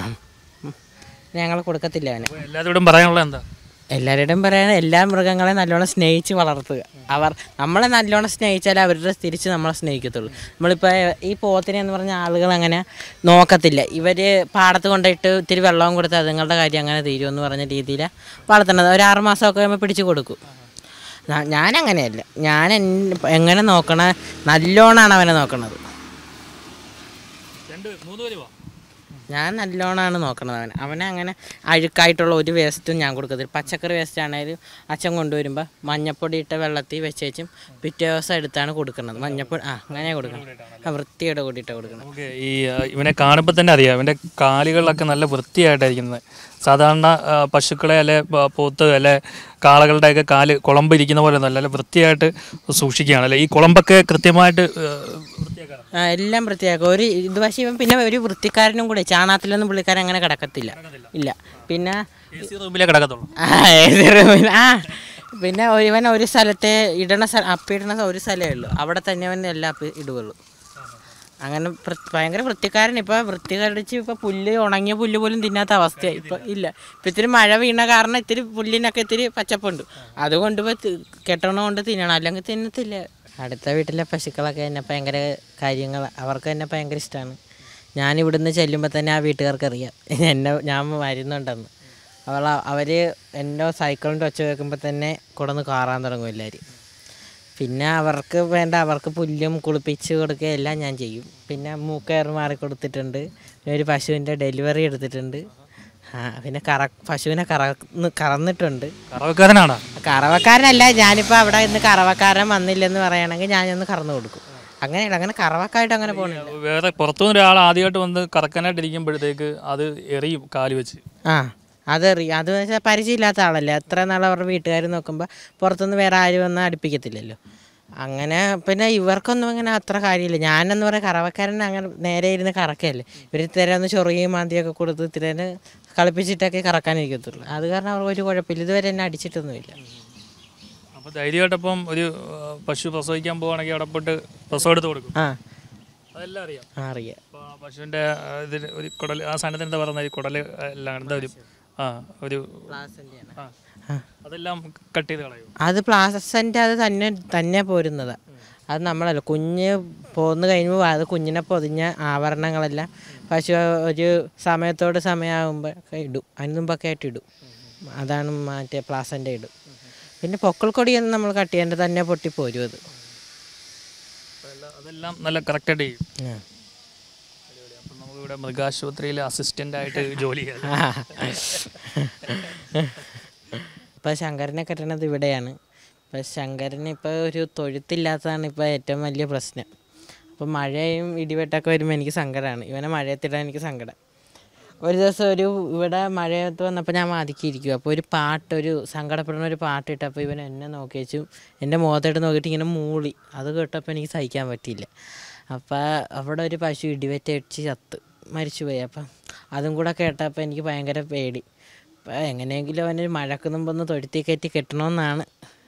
ഞങ്ങൾ കൊടുക്കത്തില്ല അവനെ എല്ലാവരോടും പറയാനുള്ളത് എന്താ എല്ലാവരുടെയും പറയാൻ എല്ലാ മൃഗങ്ങളെയും നല്ലോണം സ്നേഹിച്ച് വളർത്തുക അവർ നമ്മളെ നല്ലോണം സ്നേഹിച്ചാലേ അവരുടെ തിരിച്ച് നമ്മളെ സ്നേഹിക്കത്തുള്ളൂ നമ്മളിപ്പോൾ ഈ പോത്തിനെ എന്ന് പറഞ്ഞ ആളുകൾ അങ്ങനെ നോക്കത്തില്ല ഇവർ പാടത്ത് കൊണ്ടിട്ട് ഇത്തിരി വെള്ളവും കൊടുത്ത് അതുങ്ങളുടെ കാര്യം അങ്ങനെ തീരുമെന്ന് പറഞ്ഞ രീതിയിൽ വളർത്തണത് ഒരു ആറ് മാസമൊക്കെ ആകുമ്പോൾ പിടിച്ച് കൊടുക്കും ഞാ- ഞാനങ്ങനെയല്ല ഞാൻ എൻ- എങ്ങനെ നോക്കണ നല്ലോണമാണ് അവനെ നോക്കണത് രണ്ട് മൂന്ന് പേര് വാ ഞാൻ നല്ലോണമാണ് നോക്കണത് അവനെ അവനെ അങ്ങനെ അഴുക്കായിട്ടുള്ള ഒരു വേസ്റ്റും ഞാൻ കൊടുക്കത്തില്ല പച്ചക്കറി വേസ്റ്റ് ആണെങ്കിലും അച്ഛൻ കൊണ്ടുവരുമ്പോൾ മഞ്ഞപ്പൊടി ഇട്ട വെള്ളത്തിൽ വെച്ചേച്ചും പിറ്റേ ദിവസം എടുത്താണ് കൊടുക്കുന്നത് മഞ്ഞപ്പൊടി ആ അങ്ങനെ കൊടുക്കണം ആ വൃത്തിയോടെ കൂടിയിട്ട് കൊടുക്കണം നമുക്ക് ഈ ആ, ഇവനെ കാണുമ്പോൾ തന്നെ അറിയാം ഇവൻ്റെ കാലുകളിലൊക്കെ നല്ല വൃത്തിയായിട്ടായിരിക്കുന്നത് സാധാരണ ആ, പശുക്കളെ അല്ലെ പ- പോത്ത് അല്ലെ കാളകളുടെയൊക്കെ കാല് കുളമ്പ് ഇരിക്കുന്ന പോലെ ഒന്നും നല്ല വൃത്തിയായിട്ട് സൂക്ഷിക്കുകയാണ് അല്ലെ ഈ കുളമ്പൊക്കെ കൃത്യമായിട്ട് ആ, വൃത്തിയാക്കണം ആ, എല്ലാം വൃത്തിയാക്കും ഒരു ഇത് പക്ഷേ ഇവൻ പിന്നെ ഒരു വൃത്തിക്കാരനും കൂടെ ചാണാത്തിലൊന്നും പുള്ളിക്കാരൻ അങ്ങനെ കിടക്കത്തില്ല ഇല്ല പിന്നെ എ സി റൂമിലേ കിടക്കത്തുള്ളൂ ആ ഏത് റൂമിൽ ആ പിന്നെ ഒരു- ഇവൻ ഒരു സ്ഥലത്തെ ഇടണ സ്ഥലം അപ്പിടണ ഒരു സ്ഥലമേ ഉള്ളൂ അവിടെ തന്നെ അവൻ എല്ലാം അപ്പി ഇടുകയുള്ളൂ അങ്ങനെ വൃ- ഭയങ്കര വൃത്തിക്കാരൻ ഇപ്പോൾ വൃത്തി കടിച്ച് ഇപ്പോൾ പുല്ല് ഉണങ്ങിയ പുല്ല് പോലും തിന്നാത്ത അവസ്ഥയായി ഇപ്പോൾ ഇല്ല ഇപ്പം ഇത്തിരി മഴ വീണ കാരണം ഇത്തിരി പുല്ലിനൊക്കെ ഇത്തിരി പച്ചപ്പുണ്ട് അതുകൊണ്ട് ഇപ്പോൾ കെട്ടണ കൊണ്ട് തിന്നണം അല്ലെങ്കിൽ തിന്നത്തില്ല അടുത്ത വീട്ടിലെ പശുക്കളൊക്കെ എന്നെ ഭയങ്കര കാര്യങ്ങൾ അവർക്ക് എന്നെ ഭയങ്കര ഇഷ്ടമാണ് ഞാൻ ഇവിടുന്ന് ചെല്ലുമ്പോൾ തന്നെ ആ വീട്ടുകാർക്ക് അറിയാം എന്നെ ഞാൻ വരുന്നുണ്ടെന്ന് അവൾ അവർ എൻ്റെ സൈക്കിളിൻ്റെ ഒച്ച കേൾക്കുമ്പോൾ തന്നെ കൊടന്ന് കാറാൻ തുടങ്ങും എല്ലാവരും പിന്നെ അവർക്ക് വേണ്ട അവർക്ക് പുല്ലും കുളിപ്പിച്ച് കൊടുക്കുക എല്ലാം ഞാൻ ചെയ്യും പിന്നെ മൂക്കയർ മാറി കൊടുത്തിട്ടുണ്ട് പിന്നെ ഒരു പശുവിൻ്റെ ഡെലിവറി എടുത്തിട്ടുണ്ട് ആ പിന്നെ കറ പശുവിനെ കറന്ന് കറന്നിട്ടുണ്ട് കറവക്കാരനാണോ കറവക്കാരനല്ല ഞാനിപ്പോൾ അവിടെ ഇന്ന് കറവക്കാരൻ വന്നില്ലെന്ന് പറയുകയാണെങ്കിൽ ഞാനൊന്ന് കറന്നു കൊടുക്കും അങ്ങനെയല്ല അങ്ങനെ കറവക്കായിട്ട് അങ്ങനെ പോകുന്നില്ല വേറെ പുറത്തുനിന്ന് ഒരാൾ ആദ്യമായിട്ട് വന്ന് കറക്കാനായിട്ടിരിക്കുമ്പോഴത്തേക്ക് അത് എറിയും കാല് വെച്ച് ആ അതറിയാം അത് വെച്ചാൽ പരിചയമില്ലാത്ത ആളല്ലേ എത്ര നാൾ അവരുടെ വീട്ടുകാർ നോക്കുമ്പോൾ പുറത്തുനിന്ന് വേറെ ആരും വന്നാൽ അടുപ്പിക്കത്തില്ലല്ലോ അങ്ങനെ പിന്നെ ഇവർക്കൊന്നും അങ്ങനെ അത്ര കാര്യമില്ല ഞാനെന്ന് പറയാം കറവക്കാരൻ അങ്ങനെ നേരെ ഇരുന്ന് കറക്കല്ലേ ഇവർ ഇത്തരം ഒന്ന് ചൊറിയും മാന്തിയൊക്കെ കൊടുത്ത് ഇത്തരം കളിപ്പിച്ചിട്ടൊക്കെ കറക്കാനിരിക്കത്തുള്ളൂ അത് കാരണം അവർ ഒരു കുഴപ്പമില്ല ഇതുവരെ എന്നെ അടിച്ചിട്ടൊന്നുമില്ല അപ്പോൾ ധൈര്യമായിട്ടപ്പം ഒരു ആ, പശു പ്രസവിക്കാൻ പോവുകയാണെങ്കിൽ അവിടെ പോയിട്ട് പ്രസവം എടുത്ത് കൊടുക്കും ആ അതെല്ലാം അറിയാം ആ, അറിയാം അപ്പോൾ ആ പശുവിൻ്റെ ആ, ഇതിന് ഒരു കുടൽ ആ സാധനത്തിന് എന്താ പറയുന്നത് ഈ കുടൽ എല്ലാം എന്താ ഒരു ആ ഒരു ആ ആ. അതെല്ലാം കട്ട് ചെയ്ത് കളയും അത് പ്ലാസൻ്റെ അത് തന്നെ തന്നെ പോരുന്നതാണ് അത് നമ്മളല്ല കുഞ്ഞ് പോന്ന് കഴിയുമ്പോൾ അത് കുഞ്ഞിനെ പൊതിഞ്ഞ ആഭരണങ്ങളെല്ലാം പശു ഒരു സമയത്തോട് സമയമാകുമ്പോൾ ഇടും അതിന് മുമ്പൊക്കെ ആയിട്ട് ഇടും അതാണ് മറ്റേ പ്ലാസൻ്റെ ഇടും പിന്നെ പൊക്കിൾക്കൊടിയൊന്നും നമ്മൾ കട്ട് ചെയ്യേണ്ട തന്നെ പൊട്ടിപ്പോരും അത് അപ്പോൾ എല്ലാം അതെല്ലാം നല്ല കറക്റ്റായിട്ട് ചെയ്യും ആ. അപ്പം നമുക്കിവിടെ മൃഗാശുപത്രിയിൽ അസിസ്റ്റൻ്റ് ആയിട്ട് ജോലി ചെയ്യാം ഇപ്പം ശങ്കരനെ കെട്ടണത് ഇവിടെയാണ് ഇപ്പം ശങ്കരന് ഇപ്പോൾ ഒരു തൊഴുത്തില്ലാത്തതാണ് ഇപ്പോൾ ഏറ്റവും വലിയ പ്രശ്നം അപ്പോൾ മഴയും ഇടിവെട്ടൊക്കെ വരുമ്പോൾ എനിക്ക് സങ്കടമാണ് ഇവനെ മഴയത്തിടാൻ എനിക്ക് സങ്കടം ഒരു ദിവസം ഒരു ഇവിടെ മഴയത്ത് വന്നപ്പോൾ ഞാൻ മാതിക്കിയിരിക്കും അപ്പോൾ ഒരു പാട്ട് ഒരു സങ്കടപ്പെടുന്ന ഒരു പാട്ട് ഇട്ടപ്പോൾ ഇവൻ എന്നെ നോക്കി വെച്ചു എൻ്റെ മുഖത്തോട്ട് നോക്കിയിട്ട് ഇങ്ങനെ മൂളി അത് കേട്ടപ്പോൾ എനിക്ക് സഹിക്കാൻ പറ്റിയില്ല അപ്പോൾ അവിടെ ഒരു പശു ഇടിവെറ്റ് അടിച്ച് ചത്ത് മരിച്ചുപോയി അപ്പം അതും കൂടെ കേട്ടപ്പോൾ എനിക്ക് ഭയങ്കര പേടി അപ്പം എങ്ങനെയെങ്കിലും അവന് മഴക്ക് മുമ്പൊന്ന് തൊഴുത്തി കയറ്റി കെട്ടണമെന്നാണ്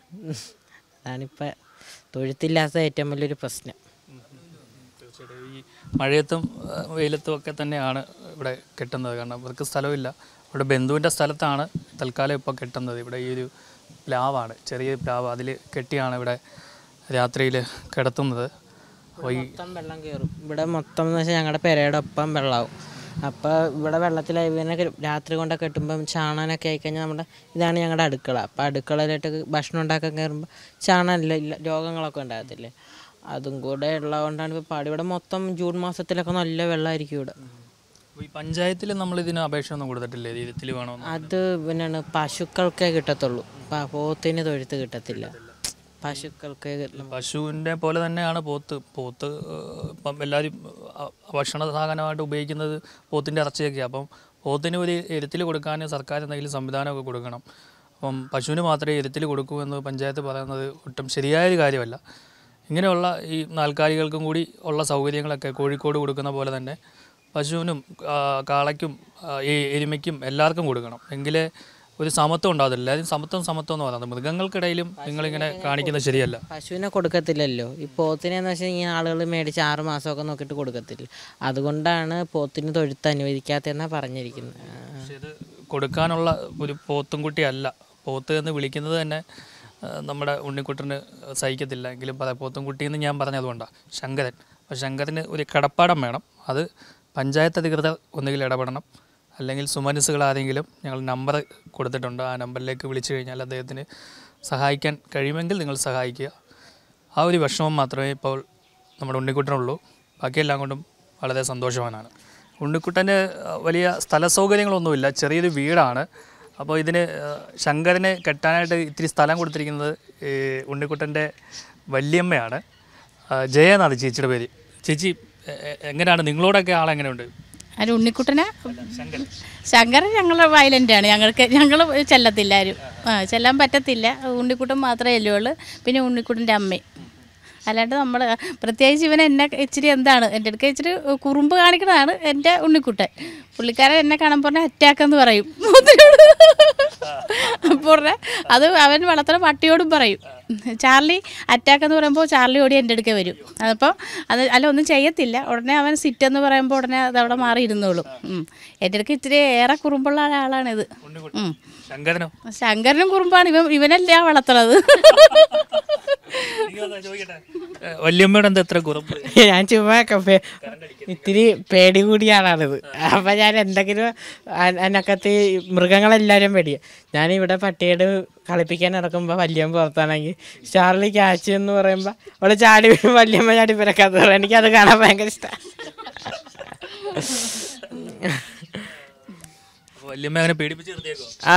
അതാണിപ്പോൾ തൊഴുത്തില്ലാത്ത ഏറ്റവും വലിയൊരു പ്രശ്നം തീർച്ചയായിട്ടും ഈ മഴയത്തും ആ, വെയിലത്തും ഒക്കെ തന്നെയാണ് ഇവിടെ കെട്ടുന്നത് കാരണം ഇവർക്ക് സ്ഥലമില്ല ഇവിടെ ബന്ധുവിൻ്റെ സ്ഥലത്താണ് തൽക്കാലം ഇപ്പോൾ കെട്ടുന്നത് ഇവിടെ ഈ ഒരു പ്ലാവാണ് ചെറിയ പ്ലാവ് അതിൽ കെട്ടിയാണ് ഇവിടെ രാത്രിയിൽ കിടത്തുന്നത് അപ്പോൾ ഈ മൊത്തം വെള്ളം കയറും ഇവിടെ മൊത്തം എന്ന് വെച്ചാൽ ഞങ്ങളുടെ പെരയുടെ ഒപ്പം വെള്ളമാവും അപ്പോൾ ഇവിടെ വെള്ളത്തിൽ ഇവനൊക്കെ രാത്രി കൊണ്ടൊക്കെ കെട്ടുമ്പം ചാണാനൊക്കെ ആയിക്കഴിഞ്ഞാൽ നമ്മുടെ ഇതാണ് ഞങ്ങളുടെ അടുക്കള അപ്പോൾ അടുക്കളയിലോട്ട് ഭക്ഷണം ഉണ്ടാക്കാൻ കയറുമ്പോൾ ചാണാനില്ല ഇല്ല രോഗങ്ങളൊക്കെ ഉണ്ടാകത്തില്ലേ അതും കൂടെ ഉള്ളതുകൊണ്ടാണ് ഇപ്പോൾ പാടി ഇവിടെ മൊത്തം ജൂൺ മാസത്തിലൊക്കെ നല്ല വെള്ളമായിരിക്കും ഇവിടെ അപ്പോൾ ഈ പഞ്ചായത്തിൽ നമ്മൾ ഇതിന് അപേക്ഷ ഒന്നും കൊടുത്തിട്ടില്ലേ രീതിത്തിൽ വേണമെന്ന് അത് പിന്നെയാണ് പശുക്കൾക്കേ കിട്ടത്തുള്ളൂ പ- പോത്തിന് തൊഴുത്ത് കിട്ടത്തില്ല പശുക്കൾക്കേ കിട്ടുള്ളൂ പശുവിൻ്റെ പോലെ തന്നെയാണ് പോത്ത് പോത്ത് ഏഹ്, ഇപ്പം എല്ലാവരും അഹ്, ഭക്ഷണ സാധനമായിട്ട് ഉപയോഗിക്കുന്നത് പോത്തിൻ്റെ ഇറച്ചിയൊക്കെയാണ് അപ്പം പോത്തിന് ഒരു എരുത്തിൽ കൊടുക്കാൻ സർക്കാർ എന്തെങ്കിലും സംവിധാനമൊക്കെ കൊടുക്കണം അപ്പം പശുവിന് മാത്രമേ എരുത്തിൽ കൊടുക്കൂ എന്ന് പഞ്ചായത്ത് പറയുന്നത് ഒട്ടും ശരിയായ ഒരു കാര്യമല്ല ഇങ്ങനെയുള്ള ഈ നാൽക്കാലികൾക്കും കൂടി ഉള്ള സൗകര്യങ്ങളൊക്കെ കോഴിക്കോട് കൊടുക്കുന്ന പോലെ തന്നെ പശുവിനും ആ, കാളയ്ക്കും ആ, ഈ എരുമയ്ക്കും എല്ലാവർക്കും കൊടുക്കണം എങ്കിലേ ഒരു സമത്വം ഉണ്ടാകത്തില്ല എല്ലാവരും സമത്വം സമത്വം എന്ന് പറയുന്നത് മൃഗങ്ങൾക്കിടയിലും നിങ്ങളിങ്ങനെ കാണിക്കുന്നത് ശരിയല്ല പശുവിനെ കൊടുക്കത്തില്ലല്ലോ ഈ പോത്തിനെന്ന് വെച്ചാൽ ഈ ആളുകൾ മേടിച്ച് ആറ് മാസമൊക്കെ നോക്കിയിട്ട് കൊടുക്കത്തില്ല അതുകൊണ്ടാണ് പോത്തിന് തൊഴുത്ത് അനുവദിക്കാത്തതെന്നാണ് പറഞ്ഞിരിക്കുന്നത് ആ. പക്ഷേ ഇത് കൊടുക്കാനുള്ള ഒരു പോത്തും കുട്ടിയല്ല പോത്ത് എന്ന് വിളിക്കുന്നത് തന്നെ ആ, നമ്മുടെ ഉണ്ണിക്കുട്ടന് സഹിക്കത്തില്ല എങ്കിലും പറയാം പോത്തും കുട്ടി എന്ന് ഞാൻ പറഞ്ഞതുകൊണ്ടാണ് ശങ്കരൻ അപ്പോൾ ശങ്കരന് ഒരു കടപ്പാടം വേണം അത് പഞ്ചായത്ത് അധികൃതർ ഒന്നുകിൽ ഇടപെടണം അല്ലെങ്കിൽ സുമനസ്സുകൾ ആരെങ്കിലും ഞങ്ങൾ നമ്പർ കൊടുത്തിട്ടുണ്ട് ആ നമ്പറിലേക്ക് വിളിച്ചു കഴിഞ്ഞാൽ അദ്ദേഹത്തിന് സഹായിക്കാൻ കഴിയുമെങ്കിൽ നിങ്ങൾ സഹായിക്കുക ആ ഒരു വിഷമം മാത്രമേ ഇപ്പോൾ നമ്മുടെ ഉണ്ണിക്കുട്ടനുള്ളൂ ബാക്കിയെല്ലാം കൊണ്ടും വളരെ സന്തോഷവാനാണ് ഉണ്ണിക്കുട്ടന് ആ, വലിയ സ്ഥല സൗകര്യങ്ങളൊന്നുമില്ല ചെറിയൊരു വീടാണ് അപ്പോൾ ഇതിന് ആ, ശങ്കരനെ കെട്ടാനായിട്ട് ഇത്തിരി സ്ഥലം കൊടുത്തിരിക്കുന്നത് ഈ ഉണ്ണിക്കുട്ടൻ്റെ വല്യമ്മയാണ് ആ, ജയ എന്നാണ് ചേച്ചിയുടെ പേര് ചേച്ചി എ- എ- എങ്ങനെയാണ് നിങ്ങളോടൊക്കെ ആളെങ്ങനെയുണ്ട് ആര് ഉണ്ണിക്കുട്ടനെ ശങ്കരൻ ഞങ്ങൾ വയലൻ്റാണ് ഞങ്ങൾക്ക് ഞങ്ങൾ ചെല്ലത്തില്ല ആരും ആ ചെല്ലാൻ പറ്റത്തില്ല ഉണ്ണിക്കുട്ടൻ മാത്രമേ അല്ലേ ഉള്ളൂ പിന്നെ ഉണ്ണിക്കുട്ടൻ്റെ അമ്മയും അല്ലാണ്ട് നമ്മൾ പ്രത്യേകിച്ച് ഇവൻ എന്നെ ഇച്ചിരി എന്താണ് എൻ്റെ അടുക്ക ഇച്ചിരി കുറുമ്പ് കാണിക്കുന്നതാണ് എൻ്റെ ഉണ്ണിക്കുട്ടൻ പുള്ളിക്കാരൻ എന്നെ കാണുമ്പോൾ പറഞ്ഞാൽ അറ്റാക്ക് എന്ന് പറയും അപ്പോൾ പറഞ്ഞാൽ അത് അവൻ വളർത്തുന്ന പട്ടിയോടും പറയും ചാർലി അറ്റാക്ക് എന്ന് പറയുമ്പോൾ ചാർലി ഓടി എൻ്റെ അടുക്ക വരും അതപ്പോൾ അത് അല്ല ഒന്നും ചെയ്യത്തില്ല ഉടനെ അവൻ സിറ്റ് എന്ന് പറയുമ്പോൾ ഉടനെ അത് അവിടെ മാറി ഇരുന്നോളും ഉം. എൻ്റെ അടുക്ക ഇച്ചിരി ഏറെ കുറുമ്പുള്ള ഒരാളാണിത് ഉം. ശങ്കരനോ ശങ്കരനും കുറുമ്പാണ് ഇവൻ ഇവനല്ല വളർത്തണത് ഏ, വല്യമ്മയുടെ എന്താ എത്ര കുറപ്പ് ഞാൻ ചുമ്മാ ഒക്കെ പേ- ഇത്തിരി പേടി കൂടിയ ആളാണിത് അപ്പം ഞാൻ എന്തെങ്കിലും അ- അതിനകത്ത് ഈ മൃഗങ്ങളെല്ലാവരും പേടിയ ഞാൻ ഇവിടെ പട്ടിയോട് കളിപ്പിക്കാൻ നടക്കുമ്പോൾ വല്യമ്മ പുറത്താണെങ്കിൽ ചാർലി ക്യാച്ച് എന്ന് പറയുമ്പോൾ അവള് ചാടി വീഴും വല്യമ്മ ചാടി പിറക്കാത്ത പറയും എനിക്കത് കാണാൻ ഭയങ്കര ഇഷ്ടമാണ് വല്യമ്മ അങ്ങനെ പേടിപ്പിച്ച് നിർത്തിയേക്കോ ആ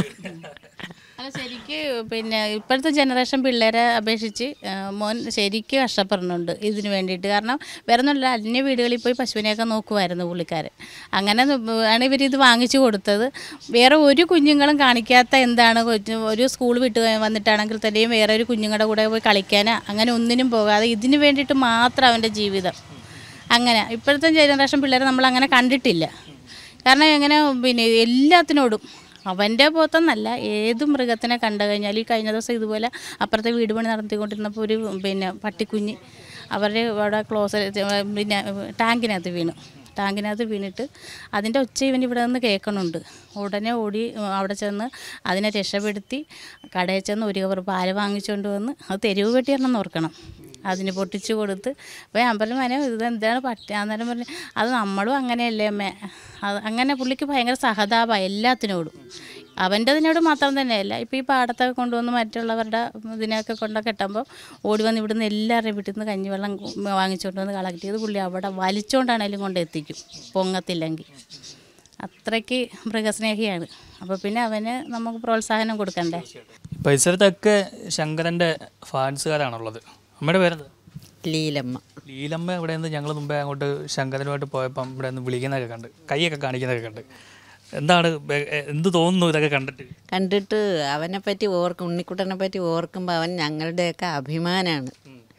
അല്ല ശരിക്ക് പിന്നെ ഇപ്പോഴത്തെ ജനറേഷൻ പിള്ളേരെ അപേക്ഷിച്ച് ആ, മോൻ ശരിക്ക് കഷ്ടപ്പെടുന്നുണ്ട് ഇതിന് വേണ്ടിയിട്ട് കാരണം വേറെ ഒന്നുമില്ല അന്യ വീടുകളിൽ പോയി പശുവിനെയൊക്കെ നോക്കുമായിരുന്നു പുള്ളിക്കാരൻ അങ്ങനെ ന- ആണ് ഇവരിത് വാങ്ങിച്ചു കൊടുത്തത് വേറെ ഒരു കുഞ്ഞുങ്ങളും കാണിക്കാത്ത എന്താണ് കൊച്ച് ഒരു സ്കൂൾ വിട്ട് വന്നിട്ടാണെങ്കിൽ തന്നെയും വേറെ ഒരു കുഞ്ഞുങ്ങളുടെ കൂടെ പോയി കളിക്കാനോ അങ്ങനെ ഒന്നിനും പോകാതെ ഇതിന് വേണ്ടിയിട്ട് മാത്രം അവൻ്റെ ജീവിതം അങ്ങനെ ഇപ്പോഴത്തെ ജനറേഷൻ പിള്ളേരെ നമ്മൾ അങ്ങനെ കണ്ടിട്ടില്ല കാരണം എങ്ങനെ പിന്നെ എല്ലാത്തിനോടും അവൻ്റെ പോത്തെന്നല്ല ഏത് മൃഗത്തിനെ കണ്ടു കഴിഞ്ഞാൽ ഈ കഴിഞ്ഞ ദിവസം ഇതുപോലെ അപ്പുറത്തെ വീട് പണി നടത്തിക്കൊണ്ടിരുന്നപ്പോൾ ഒരു പിന്നെ പട്ടിക്കുഞ്ഞ് അവരുടെ അവിടെ ക്ലോസ് പിന്നെ ടാങ്കിനകത്ത് വീണു ടാങ്കിനകത്ത് വീണിട്ട് അതിൻ്റെ ഒച്ച ഇവൻ ഇവിടെ നിന്ന് കേൾക്കണുണ്ട് ഉടനെ ഓടി ഉം, അവിടെ ചെന്ന് അതിനെ രക്ഷപ്പെടുത്തി കടയിൽ ചെന്ന് ഒരു കവർ പാല് വാങ്ങിച്ചുകൊണ്ട് വന്ന് അത് തെരുവ് വെട്ടിയാണെന്ന് ഓർക്കണം അതിന് പൊട്ടിച്ചു കൊടുത്ത് അപ്പോൾ ഞാൻ പറഞ്ഞു മനെ ഇത് എന്താണ് പട്ടി അന്നേരം പറഞ്ഞു അത് നമ്മളും അങ്ങനെയല്ലേ അമ്മേ അത് അങ്ങനെ പുള്ളിക്ക് ഭയങ്കര സഹതാപമാണ് എല്ലാത്തിനോടും അവൻ്റെതിനോട് മാത്രം തന്നെയല്ല ഇപ്പോൾ ഈ പാടത്തൊക്കെ കൊണ്ടുവന്ന് മറ്റുള്ളവരുടെ ഇതിനൊക്കെ കൊണ്ടൊക്കെ കെട്ടുമ്പോൾ ഓടി വന്ന് ഇവിടുന്ന് എല്ലാവരുടെയും വീട്ടിൽ നിന്ന് കഞ്ഞിവെള്ളം വാങ്ങിച്ചുകൊണ്ട് വന്ന് കളക്ട് ചെയ്ത് പുള്ളി അവിടെ വലിച്ചുകൊണ്ടാണേലും കൊണ്ട് എത്തിക്കും പൊങ്ങത്തില്ലെങ്കിൽ അത്രയ്ക്ക് മൃഗസ്നേഹിയാണ് അപ്പോൾ പിന്നെ അവന് നമുക്ക് പ്രോത്സാഹനം കൊടുക്കണ്ടേ ഈ പരിസരത്തൊക്കെ ശങ്കരൻ്റെ ഫാൻസുകാരാണുള്ളത് അമ്മയുടെ പേരെന്താ ലീലമ്മ ലീലമ്മ ഇവിടെ നിന്ന് ഞങ്ങൾ മുമ്പേ അങ്ങോട്ട് ശങ്കരനുമായിട്ട് പോയപ്പം ഇവിടെ നിന്ന് വിളിക്കുന്നതൊക്കെ കണ്ട് കൈയൊക്കെ കാണിക്കുന്നതൊക്കെ കണ്ട് എന്താണ് ബെ- എ- എന്ത് തോന്നുന്നു ഇതൊക്കെ കണ്ടിട്ട് കണ്ടിട്ട് അവനെ പറ്റി ഓർക്കും ഉണ്ണിക്കുട്ടനെ പറ്റി ഓർക്കുമ്പോൾ അവൻ ഞങ്ങളുടെയൊക്കെ അഭിമാനമാണ്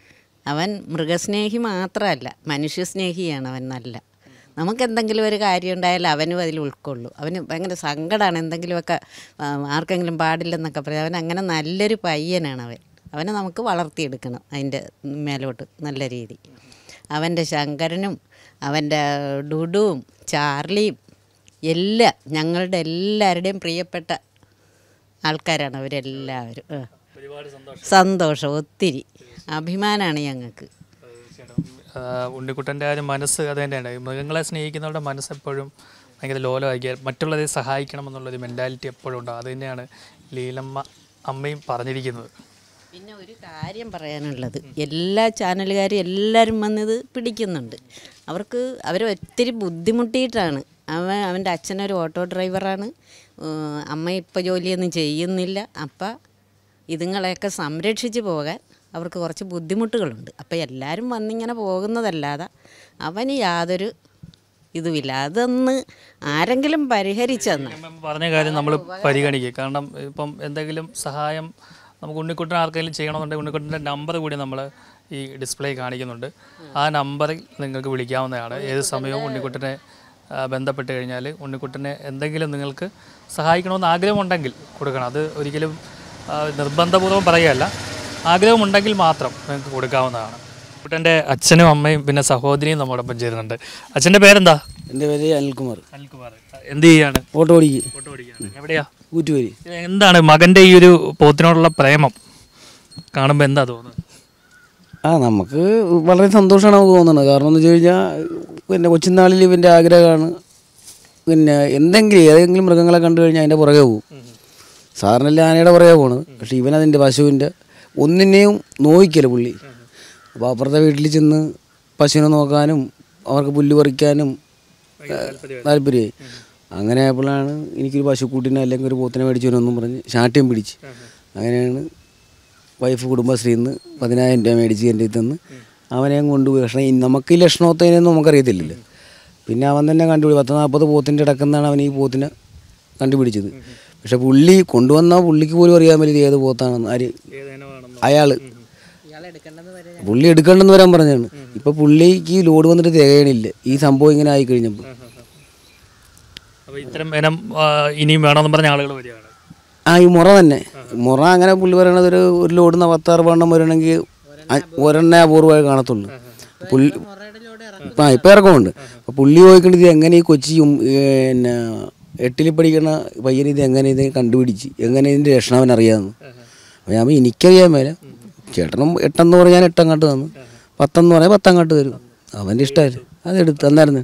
അവൻ മൃഗസ്നേഹി മാത്രമല്ല മനുഷ്യസ്നേഹിയാണ് അവൻ നല്ല നമുക്ക് എന്തെങ്കിലും ഒരു കാര്യം ഉണ്ടായാലും അവനും അതിൽ ഉൾക്കൊള്ളു അവന് ഭയങ്കര സങ്കടമാണ് എന്തെങ്കിലുമൊക്കെ ആ, ആർക്കെങ്കിലും പാടില്ലെന്നൊക്കെ പറയാം അവൻ അങ്ങനെ നല്ലൊരു പയ്യനാണ് അവൻ അവനെ നമുക്ക് വളർത്തിയെടുക്കണം അതിൻ്റെ മേലോട്ട് നല്ല രീതി അവൻ്റെ ശങ്കരനും അവൻ്റെ ഡുഡുവും ചാർലിയും എല്ലാം ഞങ്ങളുടെ എല്ലാവരുടെയും പ്രിയപ്പെട്ട ആൾക്കാരാണ് അവരെല്ലാവരും ആ. സന്തോഷം ഒത്തിരി അഭിമാനമാണ് ഞങ്ങൾക്ക് ആ, ഉണ്ണിക്കുട്ടൻ്റെ ആ ഒരു മനസ്സ് അത് തന്നെയാണ് ഈ മൃഗങ്ങളെ സ്നേഹിക്കുന്നവരുടെ മനസ്സ് എപ്പോഴും ഭയങ്കര ലോലമാക്കിയ മറ്റുള്ളവരെ സഹായിക്കണം എന്നുള്ളൊരു മെൻറ്റാലിറ്റി എപ്പോഴും ഉണ്ടാവും അത് തന്നെയാണ് ലീലമ്മ അമ്മയും പറഞ്ഞിരിക്കുന്നത് പിന്നെ ഒരു കാര്യം പറയാനുള്ളത് എല്ലാ ചാനലുകാരും എല്ലാവരും വന്നത് പിടിക്കുന്നുണ്ട് അവർക്ക് അവർ ഒത്തിരി ബുദ്ധിമുട്ടിയിട്ടാണ് അവൻ അവൻ്റെ അച്ഛനൊരു ഓട്ടോ ഡ്രൈവറാണ് ഉം, അമ്മ ഇപ്പോൾ ജോലിയൊന്നും ചെയ്യുന്നില്ല അപ്പം ഇതുങ്ങളെയൊക്കെ സംരക്ഷിച്ച് പോകാൻ അവർക്ക് കുറച്ച് ബുദ്ധിമുട്ടുകളുണ്ട് അപ്പോൾ എല്ലാവരും വന്നിങ്ങനെ പോകുന്നതല്ലാതെ അവന് യാതൊരു ഇതുമില്ല അതൊന്ന് ആരെങ്കിലും പരിഹരിച്ചെന്ന് അമ്മ പറഞ്ഞ കാര്യം നമ്മൾ പരിഗണിക്കുക കാരണം ഇപ്പം എന്തെങ്കിലും സഹായം നമുക്ക് ഉണ്ണിക്കുട്ടൻ ആർക്കെങ്കിലും ചെയ്യണമെന്നുണ്ടെങ്കിൽ ഉണ്ണിക്കുട്ടൻ്റെ നമ്പർ കൂടി നമ്മൾ ഈ ഡിസ്പ്ലേ കാണിക്കുന്നുണ്ട് ആ നമ്പറിൽ നിങ്ങൾക്ക് വിളിക്കാവുന്നതാണ് ഏത് സമയവും ഉണ്ണിക്കുട്ടനെ ആ, ബന്ധപ്പെട്ട് കഴിഞ്ഞാൽ ഉണ്ണിക്കുട്ടനെ എന്തെങ്കിലും നിങ്ങൾക്ക് സഹായിക്കണമെന്ന് ആഗ്രഹമുണ്ടെങ്കിൽ കൊടുക്കണം അത് ഒരിക്കലും ആ, നിർബന്ധപൂർവ്വം പറയുകയല്ല ആഗ്രഹമുണ്ടെങ്കിൽ മാത്രം നിങ്ങൾക്ക് കൊടുക്കാവുന്നതാണ് കുട്ടൻ്റെ അച്ഛനും അമ്മയും പിന്നെ സഹോദരിയും നമ്മോടൊപ്പം ചേരുന്നുണ്ട് അച്ഛൻ്റെ പേരെന്താ എൻ്റെ പേര് അനിൽകുമാർ അനിൽകുമാർ എന്ത് ചെയ്യാണ് ഓട്ടോ ഓടിക്ക് ഫോട്ടോ പിടിക്കുകയാണ് എവിടെയാ കൂറ്റുപേരി എന്താണ് മകന്റെ ഈ ഒരു പോത്തിനോടുള്ള പ്രേമം കാണുമ്പോൾ എന്താ തോന്നുന്നത് ആ നമുക്ക് വളരെ സന്തോഷമാണ് നമുക്ക് തോന്നുന്നത് കാരണം എന്ന് വെച്ച് കഴിഞ്ഞാൽ പിന്നെ കൊച്ചുനാളിൽ ഇവൻ്റെ ആഗ്രഹമാണ് പിന്നെ എന്തെങ്കിലും ഏതെങ്കിലും മൃഗങ്ങളെ കണ്ടു കഴിഞ്ഞാൽ അതിൻ്റെ പുറകെ പോകും സാറിനെല്ലാം ആനയുടെ പുറകെ പോണത് പക്ഷേ ഇവനതിൻ്റെ പശുവിൻ്റെ ഒന്നിനെയും നോവിക്കല പുള്ളി അപ്പോൾ അപ്പുറത്തെ വീട്ടിൽ ചെന്ന് പശുവിനെ നോക്കാനും അവർക്ക് പുല്ല് പറിക്കാനും താല്പര്യമായി അങ്ങനെ ആയപ്പോഴാണ് എനിക്കൊരു പശുക്കൂട്ടിനെ അല്ലെങ്കിൽ ഒരു പോത്തിനെ മേടിച്ചു വരണമെന്നും പറഞ്ഞ് ശാഠ്യം പിടിച്ച് അങ്ങനെയാണ് വൈഫ് കുടുംബശ്രീയിൽ നിന്ന് പതിനായിരം രൂപ മേടിച്ച് എൻ്റെ അടുത്ത് നിന്ന് അവനെയും കൊണ്ടുപോയി പക്ഷേ ഈ നമുക്ക് ഈ ലക്ഷണോത്തതിനൊന്നും നമുക്കറിയത്തില്ലല്ലോ പിന്നെ അവൻ തന്നെ കണ്ടുപിടി പത്ത് നാൽപ്പത് പോത്തിൻ്റെ ഇടക്കുന്നാണ് അവൻ ഈ പോത്തിനെ കണ്ടുപിടിച്ചത് പക്ഷെ പുള്ളി കൊണ്ടുവന്ന പുള്ളിക്ക് പോലും അറിയാൻ പറ്റില്ല ഏത് പോത്താണെന്ന് ആര് അയാൾ പുള്ളി എടുക്കണ്ടെന്ന് വരാൻ പറഞ്ഞാണ് ഇപ്പൊ പുള്ളിക്ക് ലോഡ് വന്നിട്ട് തികയണില്ല ഈ സംഭവം ഇങ്ങനെ ആയി കഴിഞ്ഞപ്പോൾ അപ്പോൾ ഇത്തരം ഇനം ആ, ഇനിയും വേണമെന്ന് പറഞ്ഞ ആളുകൾ വരികയാണ് ആ ഈ മുറ തന്നെ മുറ അങ്ങനെ പുള്ളി പറയണത് ഒരു ഒരു ലോഡ് പത്താറ് വണ്ണം വരണമെങ്കിൽ ഒരെണ്ണേ അപൂർവമായി കാണത്തുള്ളൂ പുള്ളി ആ ഇപ്പം ഇറക്കമുണ്ട് അപ്പോൾ പുള്ളി ചോദിക്കേണ്ടത് ഇത് എങ്ങനെ ഈ കൊച്ചി ഉം, പിന്നെ എട്ടിൽ പഠിക്കണ പയ്യൻ ഇത് എങ്ങനെ ഇത് കണ്ടുപിടിച്ച് എങ്ങനെ ഇതിൻ്റെ ലക്ഷണം അവൻ അറിയാമെന്ന് അപ്പോൾ ഞാൻ പറഞ്ഞു, എനിക്കറിയാൻ മേലെ ചേട്ടനും എട്ടെന്ന് പറഞ്ഞാൽ എട്ടങ്ങാട്ട് തന്നു പത്തെന്ന് പറഞ്ഞാൽ പത്തങ്ങാട്ട് തരും അവൻ്റെ ഇഷ്ടമായിരുന്നു അതെടുത്ത് തന്നായിരുന്നു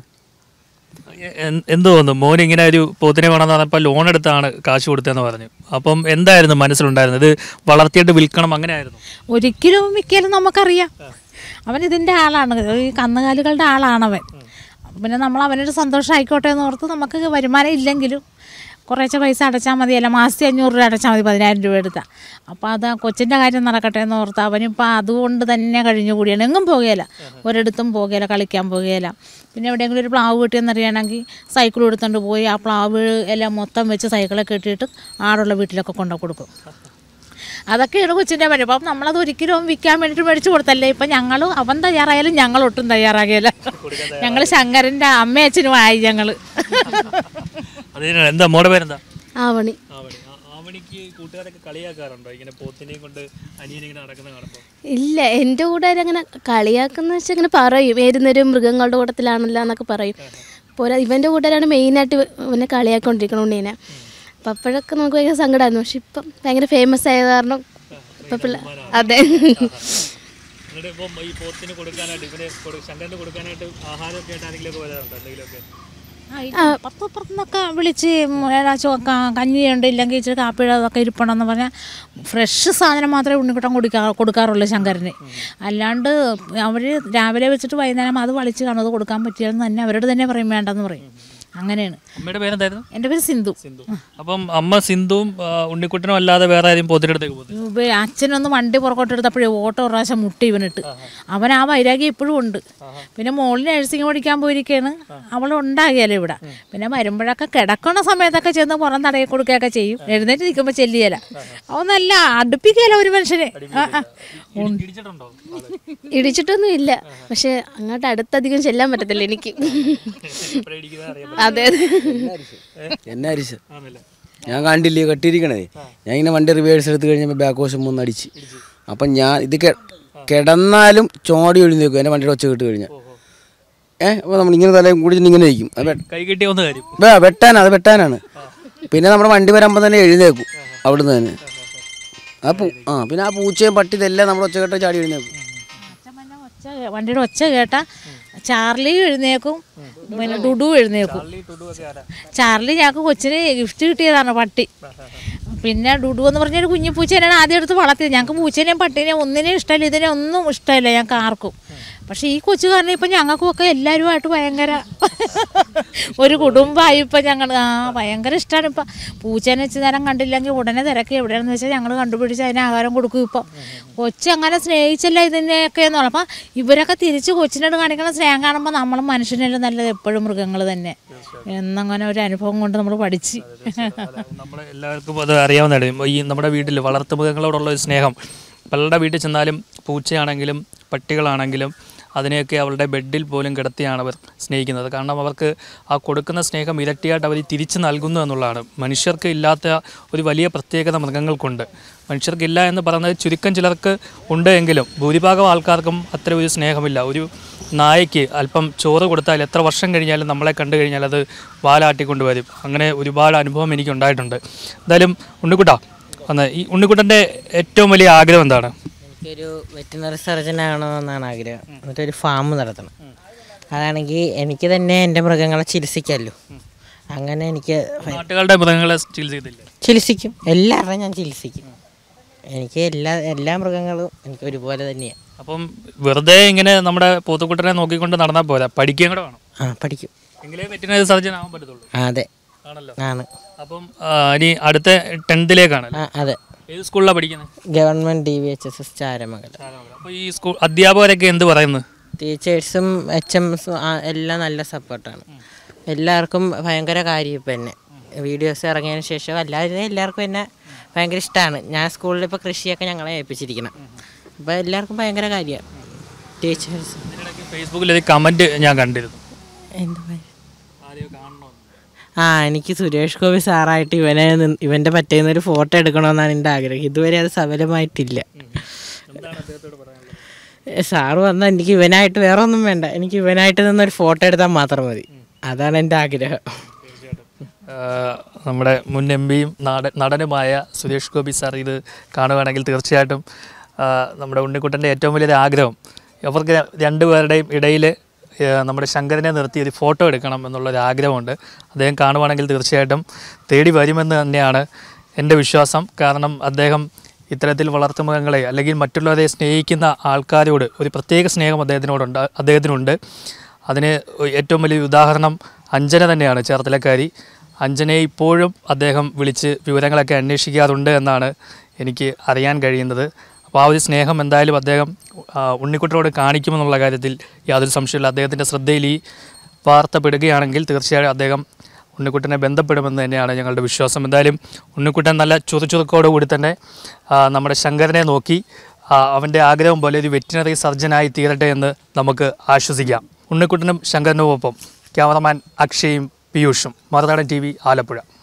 എ- എന്ത് തോന്നുന്നു മോൻ ഇങ്ങനെ ഒരു പോത്തിനെ വേണമെന്ന് പറഞ്ഞപ്പോൾ ലോൺ എടുത്താണ് കാശ് കൊടുത്തതെന്ന് പറഞ്ഞു അപ്പം എന്തായിരുന്നു മനസ്സിലുണ്ടായിരുന്നത് ഇത് വളർത്തിയിട്ട് വിൽക്കണം അങ്ങനെയായിരുന്നു ഒരിക്കലും മിക്കലും നമുക്കറിയാം അവൻ ഇതിൻ്റെ ആളാണ് ഈ കന്നുകാലികളുടെ ആളാണവൻ പിന്നെ നമ്മൾ അവനൊരു സന്തോഷം ആയിക്കോട്ടെ എന്ന് ഓർത്ത് നമുക്ക് വരുമാനം ഇല്ലെങ്കിലും കുറേശ്ശെ പൈസ അടച്ചാൽ മതിയല്ല മാസത്തിൽ അഞ്ഞൂറ് രൂപ അടച്ചാൽ മതി പതിനായിരം രൂപ എടുത്താൽ അപ്പോൾ അത് ആ കൊച്ചിൻ്റെ കാര്യം നടക്കട്ടെ എന്ന് ഓർത്ത് അവനിപ്പോൾ അതുകൊണ്ട് തന്നെ കഴിഞ്ഞുകൂടിയാണ് എങ്ങും പോകുകയില്ല ഒരിടത്തും പോകുകയില്ല കളിക്കാൻ പോകുകയില്ല പിന്നെ എവിടെയെങ്കിലും ഒരു പ്ലാവ് കിട്ടിയെന്നറിയണമെങ്കിൽ സൈക്കിൾ എടുത്തുകൊണ്ട് പോയി ആ പ്ലാവ് എല്ലാം മൊത്തം വെച്ച് സൈക്കിളെ കെട്ടിയിട്ട് ആടുള്ള വീട്ടിലൊക്കെ കൊണ്ടു കൊടുക്കും അതൊക്കെയാണ് കൊച്ചിൻ്റെ പണി അപ്പം നമ്മളത് ഒരിക്കലും വിൽക്കാൻ വേണ്ടിയിട്ട് മേടിച്ചു കൊടുത്തല്ലേ ഇപ്പം ഞങ്ങൾ അവൻ തയ്യാറായാലും ഞങ്ങൾ ഒട്ടും തയ്യാറാകില്ല ഞങ്ങൾ ശങ്കരൻ്റെ അമ്മയച്ഛനും ആയി ഞങ്ങൾ അതിന് എന്താ മോടെ പേരെന്താ ആവണി ആവണി ആ- ആവണിക്ക് കൂട്ടുകാരൊക്കെ കളിയാക്കാറുണ്ടോ ഇങ്ങനെ പോത്തിനെയും കൊണ്ട് അനിയനിങ്ങനെ നടക്കുന്ന കാണുമ്പോൾ ഇല്ല എൻ്റെ കൂടെ അങ്ങനെ കളിയാക്കുന്ന വെച്ചാൽ ഇങ്ങനെ പറയും ഏരുന്നൊരു മൃഗങ്ങളുടെ കൂട്ടത്തിലാണല്ലോ എന്നൊക്കെ പറയും പോരാ ഇവൻ്റെ കൂട്ടുകാരാണ് മെയിനായിട്ട് ഇവനെ കളിയാക്കൊണ്ടിരിക്കണം ഉണ്ണീനെ അപ്പം അപ്പോഴൊക്കെ നമുക്ക് ഭയങ്കര സങ്കടമായിരുന്നു പക്ഷെ ഇപ്പം ഭയങ്കര ഫേമസ് ആയത് കാരണം ഇപ്പം പിള്ള അതെ എന്നിട്ട് ഇപ്പം ഈ പോത്തിന് കൊടുക്കാനായിട്ട് ഇവന് കൊടു- ശങ്കരന് കൊടുക്കാനായിട്ട് ആഹാരമൊക്കെ ആയിട്ട് ആരെങ്കിലുമൊക്കെ വരാറുണ്ടോ എന്തെങ്കിലുമൊക്കെ പത്തുപ്പുറത്തുനിന്നൊക്കെ വിളിച്ച് ഏതാച്ചോ കഞ്ഞിയുണ്ട് ഇല്ലെങ്കിൽ ഇച്ചിരി കാപ്പിഴതൊക്കെ ഇരിപ്പണമെന്ന് പറഞ്ഞാൽ ഫ്രഷ് സാധനം മാത്രമേ ഉണ്ണിക്കുട്ടം കൊടുക്കാ കൊടുക്കാറുള്ളൂ ശങ്കരന് അല്ലാണ്ട് അവർ രാവിലെ വെച്ചിട്ട് വൈകുന്നേരം അത് വളിച്ച് കാണും അത് കൊടുക്കാൻ പറ്റിയാലെന്ന് തന്നെ അവരോട് തന്നെ പറയും വേണ്ടെന്ന് പറയും അങ്ങനെയാണ് അമ്മയുടെ പേരെന്തായിരുന്നു എൻ്റെ പേര് സിന്ധു സിന്ധു അപ്പം അമ്മ സിന്ധുവും ആ, ഉണ്ണിക്കുട്ടനും അല്ലാതെ വേറെ ആരും പോത്തിനടുത്തേക്ക് പോകുന്നത് ഇവ- അച്ഛനൊന്ന് വണ്ടി പുറകോട്ടെടുത്തപ്പോഴേ ഓട്ടോ ഒരു പ്രാവശ്യം മുട്ടി ഇവനിട്ട് അവൻ ആ വൈരാഗ്യം ഇപ്പോഴും ഉണ്ട് പിന്നെ മോളിൽ നഴ്സിംഗ് പഠിക്കാൻ പോയിരിക്കുകയാണ് അവൾ ഉണ്ടാകിയല്ലോ ഇവിടെ പിന്നെ വരുമ്പോഴൊക്കെ കിടക്കണ സമയത്തൊക്കെ ചെന്ന് പുറം തടയി കൊടുക്കുകയൊക്കെ ചെയ്യും എഴുന്നേറ്റ് നിൽക്കുമ്പോൾ ചെല്ലിയല അവന്നല്ല അടുപ്പിക്കുകയല്ല ഒരു മനുഷ്യനെ ആ, ആ. ഉം. ഇടിച്ചിട്ടുണ്ടോ ഇടിച്ചിട്ടൊന്നും ഇല്ല പക്ഷെ അങ്ങോട്ട് അടുത്തധികം ചെല്ലാൻ പറ്റത്തില്ല എനിക്ക് എപ്പോഴാ ഇടിക്കുന്നത് അറിയാൻ അതെ അതെ എന്നെ അരിശ ആണല്ലേ ഞാൻ കണ്ടില്ലേ കെട്ടിയിരിക്കണേ ഞാൻ ഇങ്ങനെ വണ്ടി റിവേഴ്സ് എടുത്ത് കഴിഞ്ഞപ്പോൾ ബാക്ക് വശം ഒന്ന് അടിച്ച് അപ്പം ഞാൻ ഇത് കെ- കിടന്നാലും ചോടി ഒഴിഞ്ഞ് നിൽക്കും എൻ്റെ വണ്ടിയുടെ ഒച്ച കേട്ട് കഴിഞ്ഞാൽ ഏഹ് അപ്പോൾ നമ്മളിങ്ങനെ തലയും കൂടി ഇങ്ങനെ ഇരിക്കും അത് വെ- കൈ കിട്ടിയ ഒന്ന് കാര്യം വേ- വെട്ടാനാ അത് വെട്ടാനാണ് പിന്നെ നമ്മുടെ വണ്ടി വരുമ്പോൾ തന്നെ എഴുന്നേക്കും അവിടുന്ന് തന്നെ ആ പൂ ആ പിന്നെ ആ പൂച്ചയും പട്ടി ഇതെല്ലാം നമ്മുടെ ഒച്ച കേട്ട് ചാടി എഴുന്നേക്കും അച്ഛൻ പിന്നെ ഒച്ച കേ- വണ്ടിയുടെ ഒച്ച കേട്ട ചാർലി എഴുന്നേക്കും പിന്നെ ഡുഡു എഴുന്നേക്കും ചാർലി ഞങ്ങൾക്ക് കൊച്ചിന് ഗിഫ്റ്റ് കിട്ടിയതാണ് പട്ടി പിന്നെ ഡുഡു എന്ന് പറഞ്ഞൊരു കുഞ്ഞു പൂച്ചേനെയാണ് ആദ്യം എടുത്ത് വളർത്തിയത് ഞങ്ങൾക്ക് പൂച്ചേനെയും പട്ടീനെയും ഒന്നിനെയും ഇഷ്ടമില്ല ഇതിനെ ഒന്നും ഇഷ്ടമില്ല ഞങ്ങൾക്ക് ആർക്കും പക്ഷേ ഈ കൊച്ചു കാരണം ഇപ്പം ഞങ്ങൾക്കുമൊക്കെ എല്ലാവരുമായിട്ട് ഭയങ്കര ഒരു കുടുംബമായി ഇപ്പം ഞങ്ങൾ ആ ഭയങ്കര ഇഷ്ടമാണ് ഇപ്പം പൂച്ചേനെ വെച്ച് നേരം കണ്ടില്ലെങ്കിൽ ഉടനെ തിരക്കി എവിടെയാണെന്ന് വെച്ചാൽ ഞങ്ങൾ കണ്ടുപിടിച്ച് അതിന് ആഹാരം കൊടുക്കും ഇപ്പം കൊച്ചു അങ്ങനെ സ്നേഹിച്ചല്ല ഇതിനെയൊക്കെ എന്ന് പറഞ്ഞാൽ അപ്പം ഇവരൊക്കെ തിരിച്ച് കൊച്ചിനോട് കാണിക്കുന്ന സ്നേഹം കാണുമ്പോൾ നമ്മൾ മനുഷ്യനെല്ലാം നല്ലത് എപ്പോഴും മൃഗങ്ങൾ തന്നെ എന്നങ്ങനെ ഒരു അനുഭവം കൊണ്ട് നമ്മൾ പഠിച്ച് നമ്മൾ എല്ലാവർക്കും അത് അറിയാവുന്നതാണ് ഈ നമ്മുടെ വീട്ടിൽ വളർത്തുമൃഗങ്ങളോടുള്ള ഒരു സ്നേഹം പലരുടെ വീട്ടിൽ ചെന്നാലും പൂച്ചയാണെങ്കിലും പട്ടികളാണെങ്കിലും അതിനെയൊക്കെ അവരുടെ ബെഡിൽ പോലും കിടത്തിയാണ് അവർ സ്നേഹിക്കുന്നത് കാരണം അവർക്ക് ആ കൊടുക്കുന്ന സ്നേഹം ഇരട്ടിയായിട്ട് അവർ തിരിച്ചു നൽകുന്നു എന്നുള്ളതാണ് മനുഷ്യർക്ക് ഇല്ലാത്ത ഒരു വലിയ പ്രത്യേകത മൃഗങ്ങൾക്കുണ്ട് മനുഷ്യർക്കില്ല എന്ന് പറയുന്നത് ചുരുക്കം ചിലർക്ക് ഉണ്ട് എങ്കിലും ഭൂരിഭാഗം ആൾക്കാർക്കും അത്ര ഒരു സ്നേഹമില്ല ഒരു നായയ്ക്ക് അല്പം ചോറ് കൊടുത്താൽ എത്ര വർഷം കഴിഞ്ഞാലും നമ്മളെ കണ്ടു കഴിഞ്ഞാൽ അത് വാലാട്ടിക്കൊണ്ട് വരും അങ്ങനെ ഒരുപാട് അനുഭവം എനിക്കുണ്ടായിട്ടുണ്ട് എന്തായാലും ഉണ്ണിക്കുട്ട വന്ന് ഈ ഉണ്ണിക്കുട്ടൻ്റെ ഏറ്റവും വലിയ ആഗ്രഹം എന്താണ് എനിക്കൊരു വെറ്റിനറി സർജൻ ആകണമെന്നാണ് ആഗ്രഹം എന്നിട്ടൊരു ഫാം നടത്തണം അതാണെങ്കിൽ എനിക്ക് തന്നെ എൻ്റെ മൃഗങ്ങളെ ചികിത്സിക്കാമല്ലോ അങ്ങനെ എനിക്ക് ഭയ- നാട്ടുകാരുടെ മൃഗങ്ങളെ ചികിത്സിക്കത്തില്ലേ ചികിത്സിക്കും എല്ലാവരുടെയും ഞാൻ ചികിത്സിക്കും എനിക്ക് എല്ലാ എല്ലാ മൃഗങ്ങളും എനിക്ക് ഒരുപോലെ തന്നെയാണ് അപ്പം വെറുതെ ഇങ്ങനെ നമ്മുടെ പോത്തുക്കുട്ടനെ നോക്കിക്കൊണ്ട് നടന്നാൽ പോരാ പഠിക്കുകയും കൂടെ വേണം ആ പഠിക്കും എങ്കിലേ വെറ്റിനറി സർജൻ ആവാൻ പറ്റത്തുള്ളൂ ആ, അതെ ആണല്ലോ ആണ് അപ്പം ആ, ഇനി അടുത്ത ടെൻത്തിലേക്കാണ് ആ അതെ ഏത് സ്കൂളിലാണ് പഠിക്കുന്നത് government D V H S S Charamangalam അപ്പോൾ ഈ സ്കൂൾ അധ്യാപകരൊക്കെ എന്ത് പറയുന്നു ടീച്ചേഴ്സും എച്ച് എംസും എല്ലാം നല്ല സപ്പോർട്ടാണ് എല്ലാവർക്കും ഭയങ്കര കാര്യം ഇപ്പം എന്നെ വീഡിയോസ് ഇറങ്ങിയതിന് ശേഷം എല്ലാവരും എല്ലാവർക്കും എന്നെ ഭയങ്കര ഇഷ്ടമാണ് ഞാൻ സ്കൂളിൽ ഇപ്പോൾ കൃഷിയൊക്കെ ഞങ്ങളെ ഏൽപ്പിച്ചിരിക്കണം അപ്പോൾ എല്ലാവർക്കും ഭയങ്കര കാര്യമാണ് ടീച്ചേഴ്സ് ഇതിനിടയ്ക്ക് ഫേസ്ബുക്കിൽ ഒരു കമൻറ്റ് ഞാൻ കണ്ടിരുന്നു എന്താ പറയുക ആരെയോ കാണണമെന്ന് ആ എനിക്ക് സുരേഷ് ഗോപി സാറായിട്ട് ഇവനെ നിന്ന് ഇവൻ്റെ പറ്റുന്ന ഒരു ഫോട്ടോ എടുക്കണമെന്നാണ് എൻ്റെ ആഗ്രഹം ഇതുവരെ അത് സഫലമായിട്ടില്ല എന്താണ് അദ്ദേഹത്തോട് പറയാനുള്ളത് ഏ, സാറ് വന്നാൽ എനിക്ക് ഇവനായിട്ട് വേറെ ഒന്നും വേണ്ട എനിക്ക് ഇവനായിട്ട് നിന്നൊരു ഫോട്ടോ എടുത്താൽ മാത്രം മതി അതാണ് എൻ്റെ ആഗ്രഹം ആഹ് നമ്മുടെ മുൻ എം പിയും നാട നടനുമായ സുരേഷ് ഗോപി സാർ ഇത് കാണുകയാണെങ്കിൽ തീർച്ചയായിട്ടും ആഹ് നമ്മുടെ ഉണ്ണിക്കുട്ടൻ്റെ ഏറ്റവും വലിയൊരു ആഗ്രഹം അവർക്ക് രണ്ടുപേരുടെയും ഇടയിൽ നമ്മുടെ ശങ്കരനെ നിർത്തി ഒരു ഫോട്ടോ എടുക്കണം എന്നുള്ളൊരു ആഗ്രഹമുണ്ട് അദ്ദേഹം കാണുവാണെങ്കിൽ തീർച്ചയായിട്ടും തേടി വരുമെന്ന് തന്നെയാണ് എൻ്റെ വിശ്വാസം കാരണം അദ്ദേഹം ഇത്തരത്തിൽ വളർത്തുമൃഗങ്ങളെ അല്ലെങ്കിൽ മറ്റുള്ളവരെ സ്നേഹിക്കുന്ന ആൾക്കാരോട് ഒരു പ്രത്യേക സ്നേഹം അദ്ദേഹത്തിനോടുണ്ട് അദ്ദേഹത്തിനുണ്ട് അതിന് ഏറ്റവും വലിയ ഉദാഹരണം അഞ്ജന തന്നെയാണ് ചേർത്തലക്കാരി അഞ്ജനയെ ഇപ്പോഴും അദ്ദേഹം വിളിച്ച് വിവരങ്ങളൊക്കെ അന്വേഷിക്കാറുണ്ട് എന്നാണ് എനിക്ക് അറിയാൻ കഴിയുന്നത് അപ്പോൾ ആ ഒരു സ്നേഹം എന്തായാലും അദ്ദേഹം ആ, ഉണ്ണിക്കുട്ടനോട് കാണിക്കുമെന്നുള്ള കാര്യത്തിൽ യാതൊരു സംശയമില്ല അദ്ദേഹത്തിൻ്റെ ശ്രദ്ധയിൽ ഈ വാർത്ത പെടുകയാണെങ്കിൽ തീർച്ചയായും അദ്ദേഹം ഉണ്ണിക്കുട്ടനെ ബന്ധപ്പെടുമെന്ന് തന്നെയാണ് ഞങ്ങളുടെ വിശ്വാസം എന്തായാലും ഉണ്ണിക്കുട്ടൻ നല്ല ചുറുചുറുക്കോടു കൂടി തന്നെ ആ, നമ്മുടെ ശങ്കരനെ നോക്കി ആ, അവൻ്റെ ആഗ്രഹം പോലെ ഒരു വെറ്റിനറി സർജനായി തീരട്ടെ എന്ന് നമുക്ക് ആശ്വസിക്കാം ഉണ്ണിക്കുട്ടനും ശങ്കരനും ഒപ്പം ക്യാമറമാൻ അക്ഷയും പീയൂഷും മറുനാടൻ ടി വി ആലപ്പുഴ